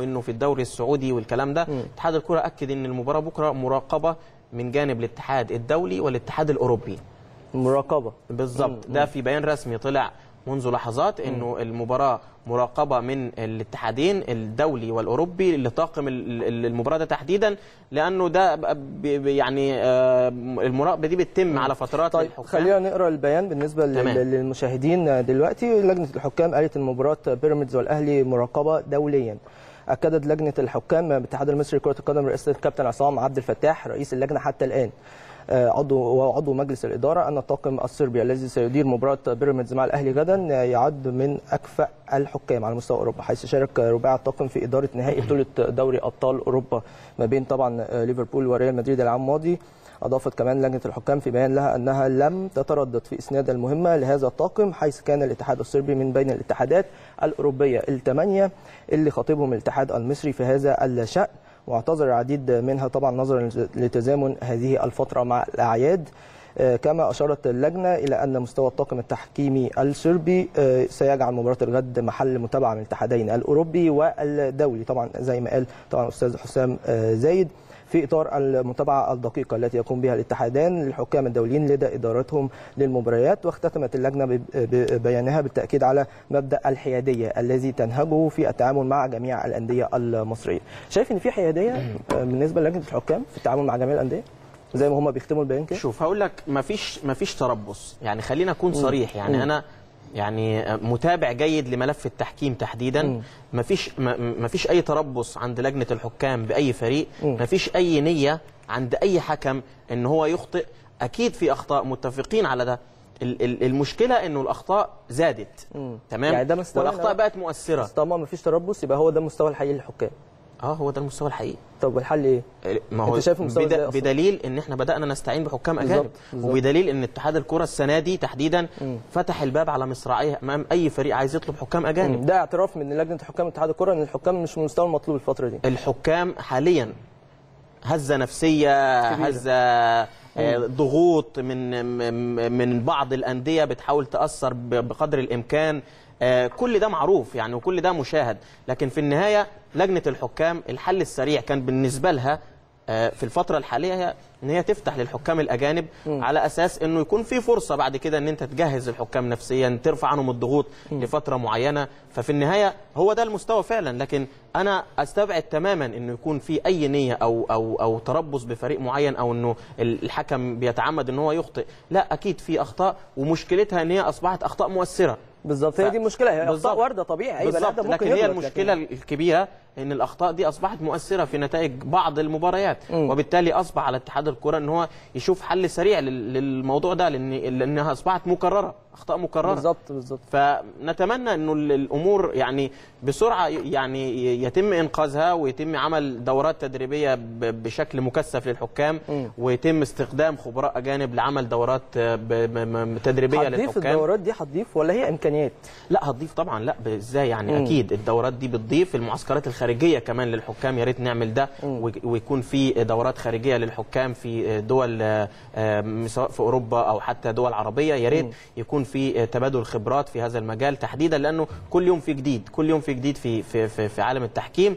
الدوري السعودي والكلام ده اتحاد الكره اكد ان المباراه بكره مراقبه من جانب الاتحاد الدولي والاتحاد الاوروبي مراقبه بالظبط ده في بيان رسمي طلع منذ لحظات انه المباراه مراقبه من الاتحادين الدولي والاوروبي لطاقم ال- ال- المباراه ده تحديدا لانه ده ب- ب- يعني آه، المراقبه دي بتتم على فترات طيب للحكام. خلينا نقرا البيان بالنسبه لل- تمام. للمشاهدين دلوقتي لجنه الحكام قالت ان مباراه بيراميدز والاهلي مراقبه دوليا اكدت لجنه الحكام بالاتحاد المصري لكره القدم رئاسه الكابتن عصام عبد الفتاح رئيس اللجنه حتى الان آه، عضو وعضو مجلس الاداره ان الطاقم الصربي الذي سيدير مباراه بيراميدز مع الاهلي غدا آه، يعد من اكفأ الحكام على مستوى اوروبا حيث شارك رباعي الطاقم في اداره نهائي بطوله دوري ابطال اوروبا ما بين طبعا آه، ليفربول وريال مدريد العام الماضي أضافت كمان لجنة الحكام في بيان لها أنها لم تتردد في إسناد المهمة لهذا الطاقم حيث كان الاتحاد الصربي من بين الاتحادات الأوروبية الثمانية اللي خاطبهم الاتحاد المصري في هذا الشأن واعتذر العديد منها طبعا نظرا لتزامن هذه الفترة مع الأعياد آه، كما أشارت اللجنة إلى أن مستوى الطاقم التحكيمي الصربي آه، سيجعل مباراة الغد محل متابعة من الاتحادين الأوروبي والدولي طبعا زي ما قال طبعا أستاذ حسام آه، زايد في اطار المتابعه الدقيقه التي يقوم بها الاتحادان للحكام الدوليين لدى ادارتهم للمباريات واختتمت اللجنه ب- ببيانها بالتاكيد على مبدا الحياديه الذي تنهجه في التعامل مع جميع الانديه المصريه. شايف ان في حياديه آه، بالنسبه للجنه الحكام في التعامل مع جميع الانديه؟ زي ما هم بيختموا البيان كده؟ شوف هقول لك مفيش مفيش تربص يعني خلينا اكون صريح يعني مم. انا يعني متابع جيد لملف التحكيم تحديدا مفيش م- مفيش اي تربص عند لجنه الحكام باي فريق مم. مفيش اي نيه عند اي حكم ان هو يخطئ اكيد في اخطاء متفقين على ده ال- ال- المشكله انه الاخطاء زادت مم. تمام يعني ده مستوى والاخطاء بقت مؤثره بس طالما ما فيش تربص يبقى هو ده المستوى الحقيقي للحكام. اه هو ده المستوى الحقيقي طب والحل ايه؟ ما هو أنت شايف المستوى بد- إزاي أصلاً؟ بدليل ان احنا بدانا نستعين بحكام بالظبط، اجانب بالظبط. وبدليل ان اتحاد الكره السنه دي تحديدا فتح الباب على مصراعيه امام اي فريق عايز يطلب حكام اجانب ده اعتراف من لجنه حكام اتحاد الكره ان الحكام مش من المستوى المطلوب الفتره دي. الحكام حاليا هزه نفسيه كبيرة. هزه آه، ضغوط من من- من بعض الانديه بتحاول تاثر ب- بقدر الامكان آه، كل ده معروف يعني وكل ده مشاهد لكن في النهايه لجنه الحكام الحل السريع كان بالنسبه لها آه، في الفتره الحاليه هي ان هي تفتح للحكام الاجانب على اساس انه يكون في فرصه بعد كده ان انت تجهز الحكام نفسيا ترفع عنهم الضغوط لفتره معينه ففي النهايه هو ده المستوى فعلا لكن انا استبعد تماما انه يكون في اي نيه او او او تربص بفريق معين او انه الحكم بيتعمد ان هو يخطئ لا اكيد في اخطاء ومشكلتها ان هي اصبحت اخطاء مؤثره بالظبط هي دي المشكله هي اخطاء بالظبط. وارده طبيعي اي بني بالظبط ادم ممكن لكن هي يغلط، المشكله الكبيره ان الاخطاء دي اصبحت مؤثره في نتائج بعض المباريات وبالتالي اصبح على اتحاد الكره ان هو يشوف حل سريع لل- للموضوع ده لان لانها اصبحت مكرره اخطاء مكرره بالظبط بالظبط فنتمنى انه ال- الامور يعني بسرعه يعني يتم انقاذها ويتم عمل دورات تدريبيه ب- بشكل مكثف للحكام ويتم استخدام خبراء اجانب لعمل دورات ب- ب- م- تدريبيه هتضيف للحكام الدورات دي هتضيف ولا هي امكانيات؟ لا هتضيف طبعا لا ازاي يعني مم. اكيد الدورات دي بتضيف المعسكرات الخارجيه كمان للحكام يا ريت نعمل ده وي- ويكون في دورات خارجيه للحكام في دول آه، آه، سواء في اوروبا او حتى دول عربيه يا ريت يكون في تبادل خبرات في هذا المجال تحديدا لانه كل يوم في جديد كل يوم في جديد في في في, في عالم التحكيم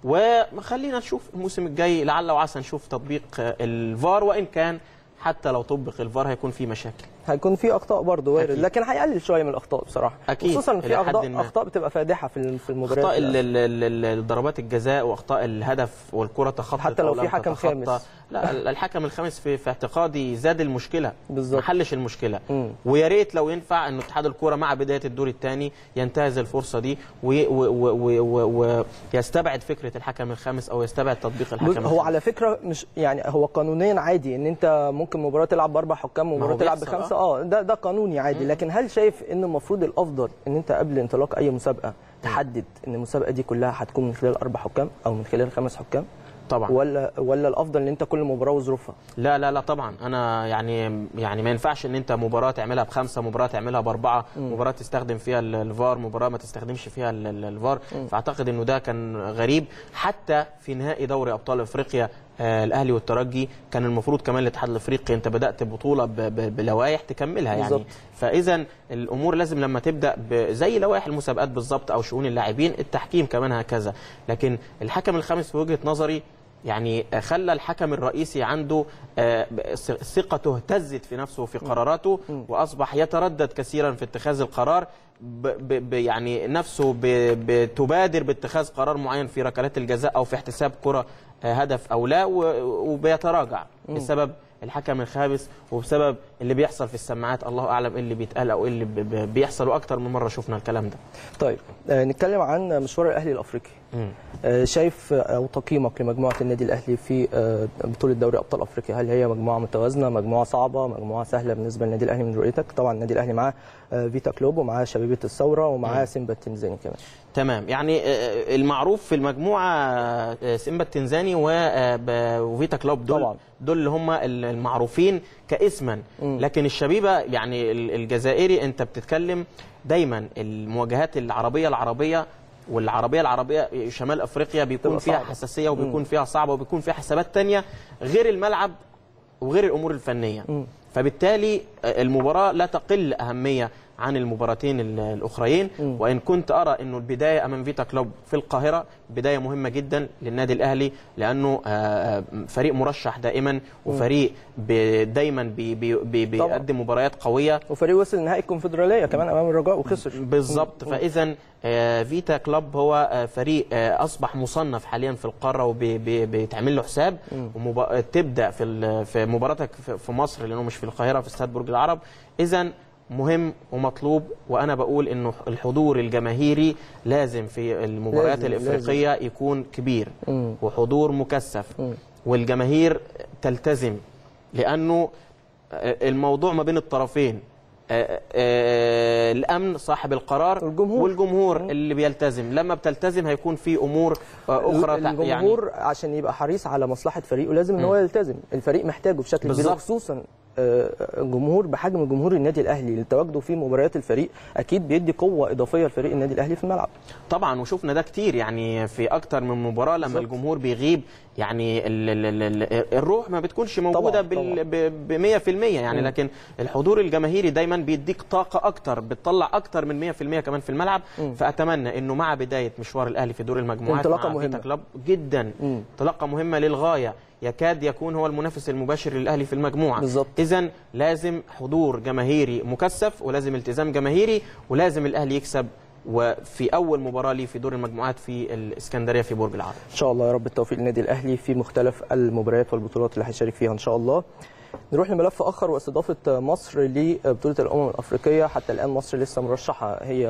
وخلينا نشوف الموسم الجاي لعل وعسى نشوف تطبيق آه، الفار وان كان حتى لو طبق الفار هيكون في مشاكل هيكون في اخطاء برضه وارد أكيد. لكن هيقلل شويه من الاخطاء بصراحه أكيد، خصوصا إن في إلى حد اخطاء ما. اخطاء بتبقى فادحه في ال- في المباريات اخطاء ال- ال- ال- ال- ضربات الجزاء واخطاء الهدف والكره تخطط حتى لو أو في لم حكم تتخطى. خامس. لا ال- الحكم الخامس في, في اعتقادي زاد المشكله بالظبط. ما حلش المشكله مم. ويا ريت لو ينفع ان اتحاد الكوره مع بدايه الدور الثاني ينتهز الفرصه دي ويستبعد فكره الحكم الخامس او يستبعد تطبيق الحكم بص، هو الخامس. على فكره مش يعني هو قانونيا عادي ان انت ممكن مباراه تلعب باربع حكام ما هو ومباراه تلعب بيحصل، بخمسه اه ده ده قانوني عادي لكن هل شايف ان المفروض الافضل ان انت قبل انطلاق اي مسابقه تحدد ان المسابقه دي كلها هتكون من خلال اربع حكام او من خلال خمس حكام طبعا ولا ولا الافضل ان انت كل مباراه وظروفها لا لا لا طبعا انا يعني يعني ما ينفعش ان انت مباراه تعملها بخمسه مباراه تعملها باربعه مباراه تستخدم فيها ال- الفار مباراه ما تستخدمش فيها ال- ال- الفار فاعتقد انه ده كان غريب حتى في نهائي دوري ابطال افريقيا آه الاهلي والترجي كان المفروض كمان الاتحاد الافريقي انت بدات بطوله ب- ب- بلوائح تكملها يعني بالظبط. فاذا الامور لازم لما تبدا ب- زي لوائح المسابقات بالظبط او شؤون اللاعبين التحكيم كمان هكذا لكن الحكم الخامس في وجهه نظري يعني خلى الحكم الرئيسي عنده آه، ث- ثقته اهتزت في نفسه وفي قراراته واصبح يتردد كثيرا في اتخاذ القرار ب ب ب يعني نفسه ب بتبادر باتخاذ قرار معين في ركلات الجزاء او في احتساب كره آه، هدف او لا و- وبيتراجع بسبب الحكم الخامس وبسبب اللي بيحصل في السماعات الله اعلم ايه اللي بيتقال او ايه اللي ب- ب- بيحصل واكتر من مره شفنا الكلام ده طيب آه، نتكلم عن مشوار الاهلي الافريقي مم. آه، شايف آه، او تقييمك لمجموعه النادي الاهلي في آه، بطوله دوري ابطال افريقيا هل هي مجموعه متوازنه مجموعه صعبه مجموعه سهله بالنسبه للنادي الاهلي من رؤيتك طبعا النادي الاهلي معاه آه، فيتا كلوب ومعاه شبيبه الثوره ومعاه سيمبا التنزاني كمان تمام يعني آه، المعروف في المجموعه آه، سيمبا التنزاني و- آه، ب- وفيتا كلوب دول طبعاً. دول اللي هم المعروفين كاسما مم. لكن الشبيبه يعني ال- الجزائري انت بتتكلم دايما المواجهات العربيه العربيه والعربيه العربيه شمال افريقيا بيكون تبقى فيها صعبة. حساسيه وبيكون فيها صعبه وبيكون فيها حسابات تانية غير الملعب وغير الامور الفنيه مم. فبالتالي المباراه لا تقل اهميه عن المباراتين ال- الاخرين مم. وان كنت ارى انه البدايه امام فيتا كلوب في القاهره بدايه مهمه جدا للنادي الاهلي لانه آه، فريق مرشح دائما وفريق ب- دايما بي بي بي طبعاً. بيقدم مباريات قويه وفريق وصل نهائي الكونفدراليه كمان امام الرجاء وخسر بالظبط مم. فاذا آه، فيتا كلوب هو آه، فريق آه، اصبح مصنف حاليا في القاره وبيتعمل له حساب ومبا- تبدا في ال- في مباراتك في- في مصر لانه مش في القاهره في استاد برج العرب اذا مهم ومطلوب وانا بقول انه الحضور الجماهيري لازم في المباريات لازم- الافريقيه يكون كبير مم. وحضور مكثف مم. والجماهير تلتزم لانه الموضوع ما بين الطرفين آه، آه، الامن صاحب القرار والجمهور. والجمهور اللي بيلتزم لما بتلتزم هيكون في امور آه، اخرى تع- الجمهور عشان يبقى حريص على مصلحه فريقه لازم ان هو يلتزم الفريق محتاجه بشكل كبير بالظبط. خصوصا آه، جمهور بحجم جمهور النادي الاهلي اللي تواجده في مباريات الفريق اكيد بيدي قوه اضافيه لفريق النادي الاهلي في الملعب طبعا وشفنا ده كتير يعني في اكتر من مباراه لما بالظبط. الجمهور بيغيب يعني ال ال ال ال الروح ما بتكونش موجوده طبعاً، ب 100% يعني مم. لكن الحضور الجماهيري دايما بيديك طاقه اكتر بتطلع اكتر من 100% كمان في الملعب مم. فاتمنى انه مع بدايه مشوار الاهلي في دور المجموعات انطلاقة مع فيتا مهمة. كلوب جدا مم. انطلاقه مهمه للغايه يكاد يكون هو المنافس المباشر للاهلي في المجموعه بالظبط. اذا لازم حضور جماهيري مكثف ولازم التزام جماهيري ولازم الاهلي يكسب وفي اول مباراه ليه في دور المجموعات في الاسكندريه في برج العرب ان شاء الله يا رب التوفيق للنادي الاهلي في مختلف المباريات والبطولات اللي هيشارك فيها ان شاء الله نروح لملف اخر واستضافه مصر لبطوله الامم الافريقيه حتى الان مصر لسه مرشحه هي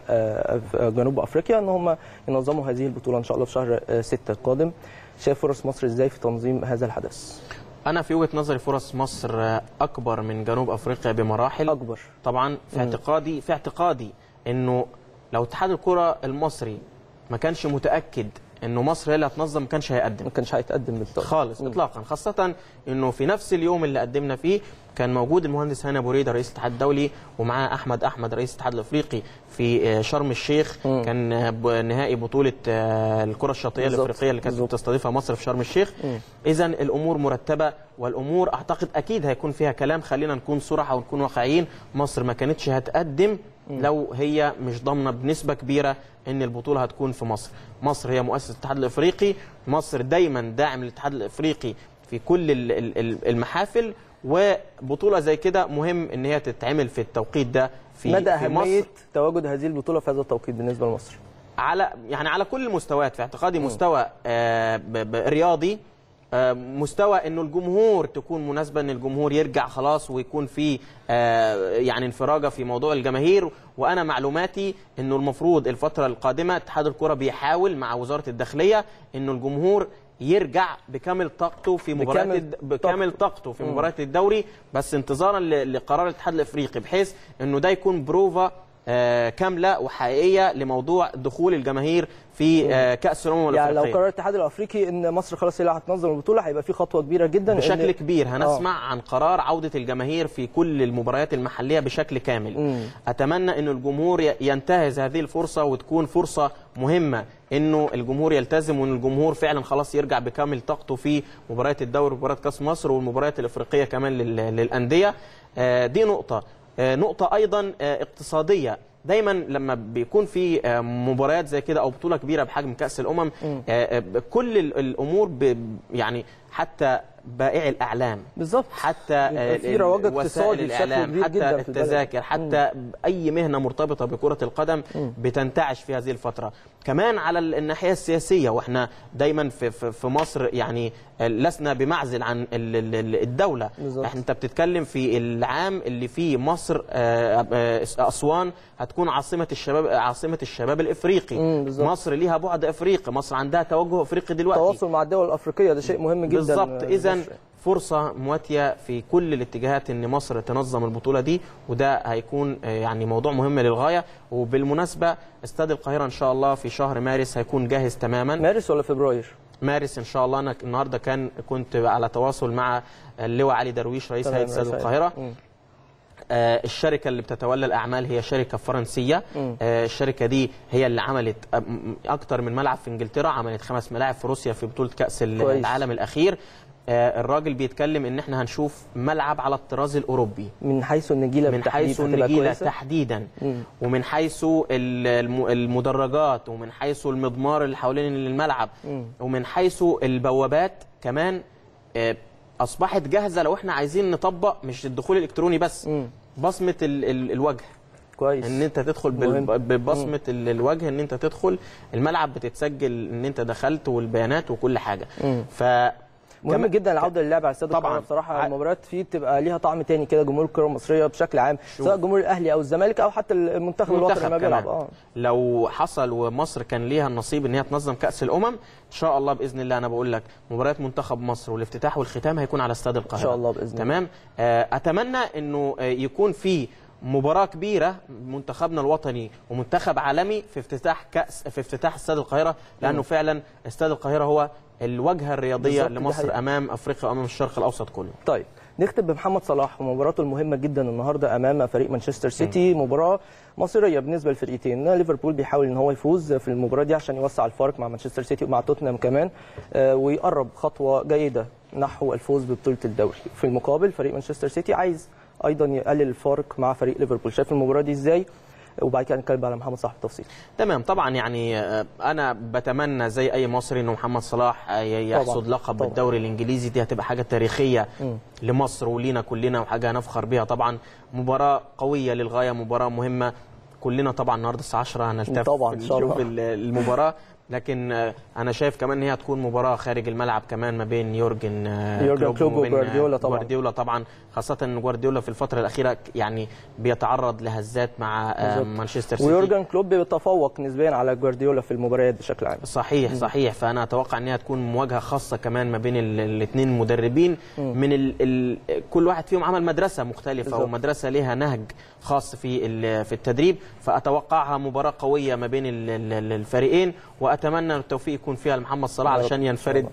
وجنوب افريقيا ان هم ينظموا هذه البطوله ان شاء الله في شهر 6 القادم شايف فرص مصر ازاي في تنظيم هذا الحدث انا في وجهه نظري فرص مصر اكبر من جنوب افريقيا بمراحل اكبر طبعا في اعتقادي في اعتقادي انه لو اتحاد الكره المصري ما كانش متاكد انه مصر هي اللي هتنظم ما كانش هيقدم ما كانش هيتقدم بالطبع خالص اطلاقا خاصه انه في نفس اليوم اللي قدمنا فيه كان موجود المهندس هاني ابو ريده رئيس الاتحاد الدولي ومعاه احمد احمد رئيس الاتحاد الافريقي في آه، شرم الشيخ مم. كان آه، ب- نهائي بطوله آه، الكره الشاطئيه بالظبط. الافريقيه اللي كانت بالظبط. بتستضيفها مصر في شرم الشيخ مم. اذا الامور مرتبه والامور اعتقد اكيد هيكون فيها كلام خلينا نكون صراحه ونكون واقعيين مصر ما كانتش هتقدم لو هي مش ضامنه بنسبه كبيره ان البطوله هتكون في مصر مصر هي مؤسسه الاتحاد الافريقي مصر دايما داعم للاتحاد الافريقي في كل ال- ال- ال- المحافل وبطوله زي كده مهم ان هي تتعمل في التوقيت ده في مدى في اهميه مصر تواجد هذه البطوله في هذا التوقيت بالنسبه لمصر على يعني على كل المستويات في اعتقادي مستوى آه، ب- ب- رياضي آه، مستوى انه الجمهور تكون مناسبه ان الجمهور يرجع خلاص ويكون في آه، يعني انفراجه في موضوع الجماهير وانا معلوماتي انه المفروض الفتره القادمه اتحاد الكره بيحاول مع وزاره الداخليه انه الجمهور يرجع بكامل طاقته في مباريات بكامل الد- بكامل طاقته في مم. مباريات الدوري بس انتظارا ل- لقرار الاتحاد الافريقي بحيث انه ده يكون بروفا آه، كامله وحقيقيه لموضوع دخول الجماهير في آه، كاس الامم يعني لو الافريقيه قرر الاتحاد الافريقي ان مصر خلاص هي اللي هتنظم البطوله هيبقى في خطوه كبيره جدا بشكل إن- كبير هنسمع عن قرار عودة الجماهير في كل المباريات المحلية بشكل كامل مم. أتمنى أن الجمهور ي- ينتهز هذه الفرصة وتكون فرصة مهمة أنه الجمهور يلتزم وأن الجمهور فعلا خلاص يرجع بكامل طاقته في مباريات الدوري ومباريات كأس مصر والمباريات الإفريقية كمان لل- للأندية آه، دي نقطة آه، نقطة أيضا آه، اقتصادية دايما لما بيكون في آه، مباريات زي كده او بطوله كبيره بحجم كاس الامم آه، آه، كل ال- الامور ب- يعني حتى بائع الاعلام بالظبط حتى يبقى آه، في رواج وسائل اقتصادي بشكل الاعلام كبير حتى جدا في البلد. التذاكر حتى اي مهنه مرتبطه بكره القدم بتنتعش في هذه الفتره كمان على ال- الناحيه السياسيه واحنا دايما في في في مصر يعني لسنا بمعزل عن ال- ال- ال- الدوله بالظبط. احنا انت بتتكلم في العام اللي فيه مصر آه، آه، اسوان هتكون عاصمه الشباب عاصمه الشباب الافريقي مم، بالظبط. مصر ليها بعد افريقي مصر عندها توجه افريقي دلوقتي التواصل مع الدول الافريقيه ده شيء مهم جدا بالظبط آه، اذا لمصر. فرصه مواتيه في كل الاتجاهات ان مصر تنظم البطوله دي وده هيكون آه، يعني موضوع مهم للغايه وبالمناسبه استاد القاهره ان شاء الله في شهر مارس هيكون جاهز تماما مارس ولا فبراير مارس ان شاء الله انا النهارده كان كنت على تواصل مع اللواء علي درويش رئيس تمام، هيئه استاد رئيس القاهره مم. آه، الشركه اللي بتتولى الاعمال هي شركه فرنسيه مم. آه، الشركه دي هي اللي عملت آه، م- اكتر من ملعب في انجلترا عملت خمس ملاعب في روسيا في بطوله كاس ال- كويس. العالم الاخير آه، الراجل بيتكلم ان احنا هنشوف ملعب على الطراز الاوروبي من حيث النجيله من بالتحديد حيث هتبقى النجيله كويسة؟ تحديدا مم. ومن حيث ال- الم- المدرجات ومن حيث المضمار اللي حوالين الملعب مم. ومن حيث البوابات كمان آه، اصبحت جاهزه لو احنا عايزين نطبق مش الدخول الالكتروني بس مم. بصمه ال ال الوجه كويس ان انت تدخل بال- مهم. ببصمه ال- الوجه ان انت تدخل الملعب بتتسجل ان انت دخلت والبيانات وكل حاجه مم. ف مهم كمان- جدا العوده للعب على استاد طبعاً. القاهره بصراحه ع- المباريات فيه بتبقى ليها طعم تاني كده جمهور الكره المصريه بشكل عام شوف. سواء جمهور الاهلي او الزمالك او حتى المنتخب الوطني منتخب لما بيلعب كمان اه لو حصل ومصر كان ليها النصيب ان هي تنظم كاس الامم ان شاء الله باذن الله انا بقول لك مباريات منتخب مصر والافتتاح والختام هيكون على استاد القاهره إن شاء الله بإذن الله. تمام آه، اتمنى انه آه، يكون في مباراة كبيرة منتخبنا الوطني ومنتخب عالمي في افتتاح كأس في افتتاح استاد القاهرة لأنه فعلا استاد القاهرة هو الواجهة الرياضية بالظبط، دي لمصر حقيقة. أمام أفريقيا وأمام الشرق الأوسط كله طيب نختم بمحمد صلاح ومباراته المهمه جدا النهارده امام فريق مانشستر سيتي مباراه مصيريه بالنسبه للفريقين ليفربول بيحاول ان هو يفوز في المباراه دي عشان يوسع الفارق مع مانشستر سيتي ومع توتنهام كمان آه، ويقرب خطوه جيده نحو الفوز ببطوله الدوري في المقابل فريق مانشستر سيتي عايز ايضا يقلل الفارق مع فريق ليفربول شايف المباراه دي ازاي وبعد كده نتكلم على محمد صلاح بالتفصيل تمام طبعا يعني آه، انا بتمنى زي اي مصري انه محمد صلاح آه، يحصد لقب طبعاً. الدوري الانجليزي دي هتبقى حاجه تاريخيه مم. لمصر ولينا كلنا وحاجه هنفخر بيها طبعا مباراه قويه للغايه مباراه مهمه كلنا طبعا النهارده الساعه 10 هنلتف طبعاً، إن شاء نشوف الله. ال- المباراه لكن آه، انا شايف كمان ان هي هتكون مباراه خارج الملعب كمان ما بين يورجن آه، يورجن كلوب وما بين، آه، وجوارديولا طبعاً. جوارديولا طبعا خاصه ان جوارديولا في الفتره الاخيره يعني بيتعرض لهزات مع آه، بالظبط. مانشستر سيتي ويورجن كلوب بيتفوق نسبيا على جوارديولا في المباريات بشكل عام صحيح صحيح فانا اتوقع ان هي تكون مواجهه خاصه كمان ما بين الاثنين المدربين من ال ال كل واحد فيهم عمل مدرسه مختلفه بالظبط. ومدرسه ليها نهج خاص في ال- في التدريب فاتوقعها مباراه قويه ما بين ال- ال- الفريقين واتمنى التوفيق يكون فيها لمحمد صلاح يا رب علشان إن شاء ينفرد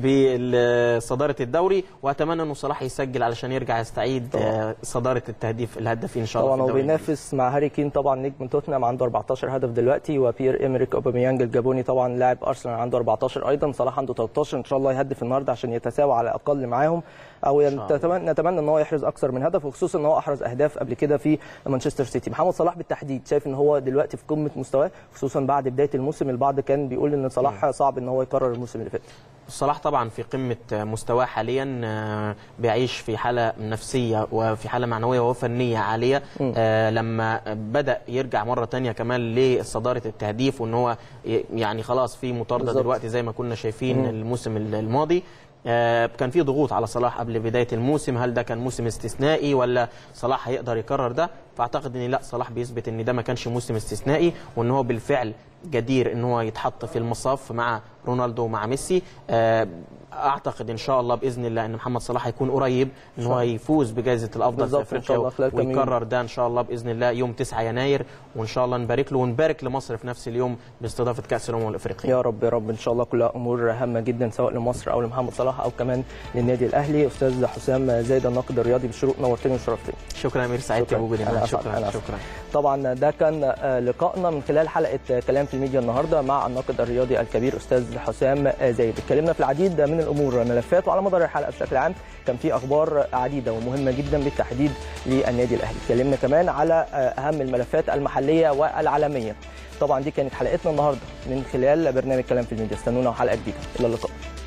بصداره الدوري واتمنى انه صلاح يسجل علشان يرجع يستعيد طبعاً. آه، صداره التهديف الهدافين ان شاء الله طبعا في هو الدوري بينافس مع هاري كين طبعا نجم توتنهام عنده 14 هدف دلوقتي وبيير ايمريك اوباميانج الجابوني طبعا لاعب ارسنال عنده 14 ايضا صلاح عنده 13 ان شاء الله يهدف النهارده عشان يتساوى على الاقل معاهم او شاء الله. نتمنى نتمنى ان هو يحرز اكثر من هدف وخصوصا ان هو احرز اهداف قبل كده في مانشستر سيتي محمد صلاح بالتحديد شايف ان هو دلوقتي في قمه مستواه خصوصا بعد بدايه الموسم البعض كان بيقول ان صلاح صعب ان هو يكرر الموسم اللي فات صلاح طبعا في قمة مستواه حاليا آه، بيعيش في حالة نفسية وفي حالة معنوية وفنية عالية آه، لما بدأ يرجع مرة تانية كمان لصدارة التهديف وان هو ي- يعني خلاص في مطاردة بالظبط. دلوقتي زي ما كنا شايفين الموسم الماضي آه، كان في ضغوط على صلاح قبل بداية الموسم هل ده كان موسم استثنائي ولا صلاح هيقدر يكرر ده فاعتقد ان لا صلاح بيثبت ان ده ما كانش موسم استثنائي وان هو بالفعل جدير ان هو يتحط في المصاف مع رونالدو ومع ميسي آه، اعتقد ان شاء الله باذن الله ان محمد صلاح هيكون قريب ان هو يفوز بجائزه الافضل في بالظبط، إن شاء الله افريقيا خلال كام يوم. ويكرر ده ان شاء الله باذن الله يوم 9 يناير وان شاء الله نبارك له ونبارك لمصر في نفس اليوم باستضافه كاس الامم الافريقيه يا رب يا رب ان شاء الله كلها امور هامه جدا سواء لمصر او لمحمد صلاح او كمان للنادي الاهلي استاذ حسام زايد الناقد الرياضي بالشروق نورتني وشرفتني شكرا يا امير سعدت شكراً. بوجودي أنا معاك أسعد. شكرا أنا أسعد. شكرا طبعا ده كان آه، لقائنا من خلال حلقه آه، كلام في الميديا النهارده مع الناقد الرياضي الكبير استاذ حسام آه، زايد اتكلمنا في العديد من الامور ملفات وعلى مدار الحلقه بشكل عام كان في اخبار عديده ومهمه جدا بالتحديد للنادي الاهلي اتكلمنا كمان على آه، اهم الملفات المحليه والعالميه طبعا دي كانت حلقتنا النهارده من خلال برنامج كلام في الميديا استنونا حلقه جديده الى اللقاء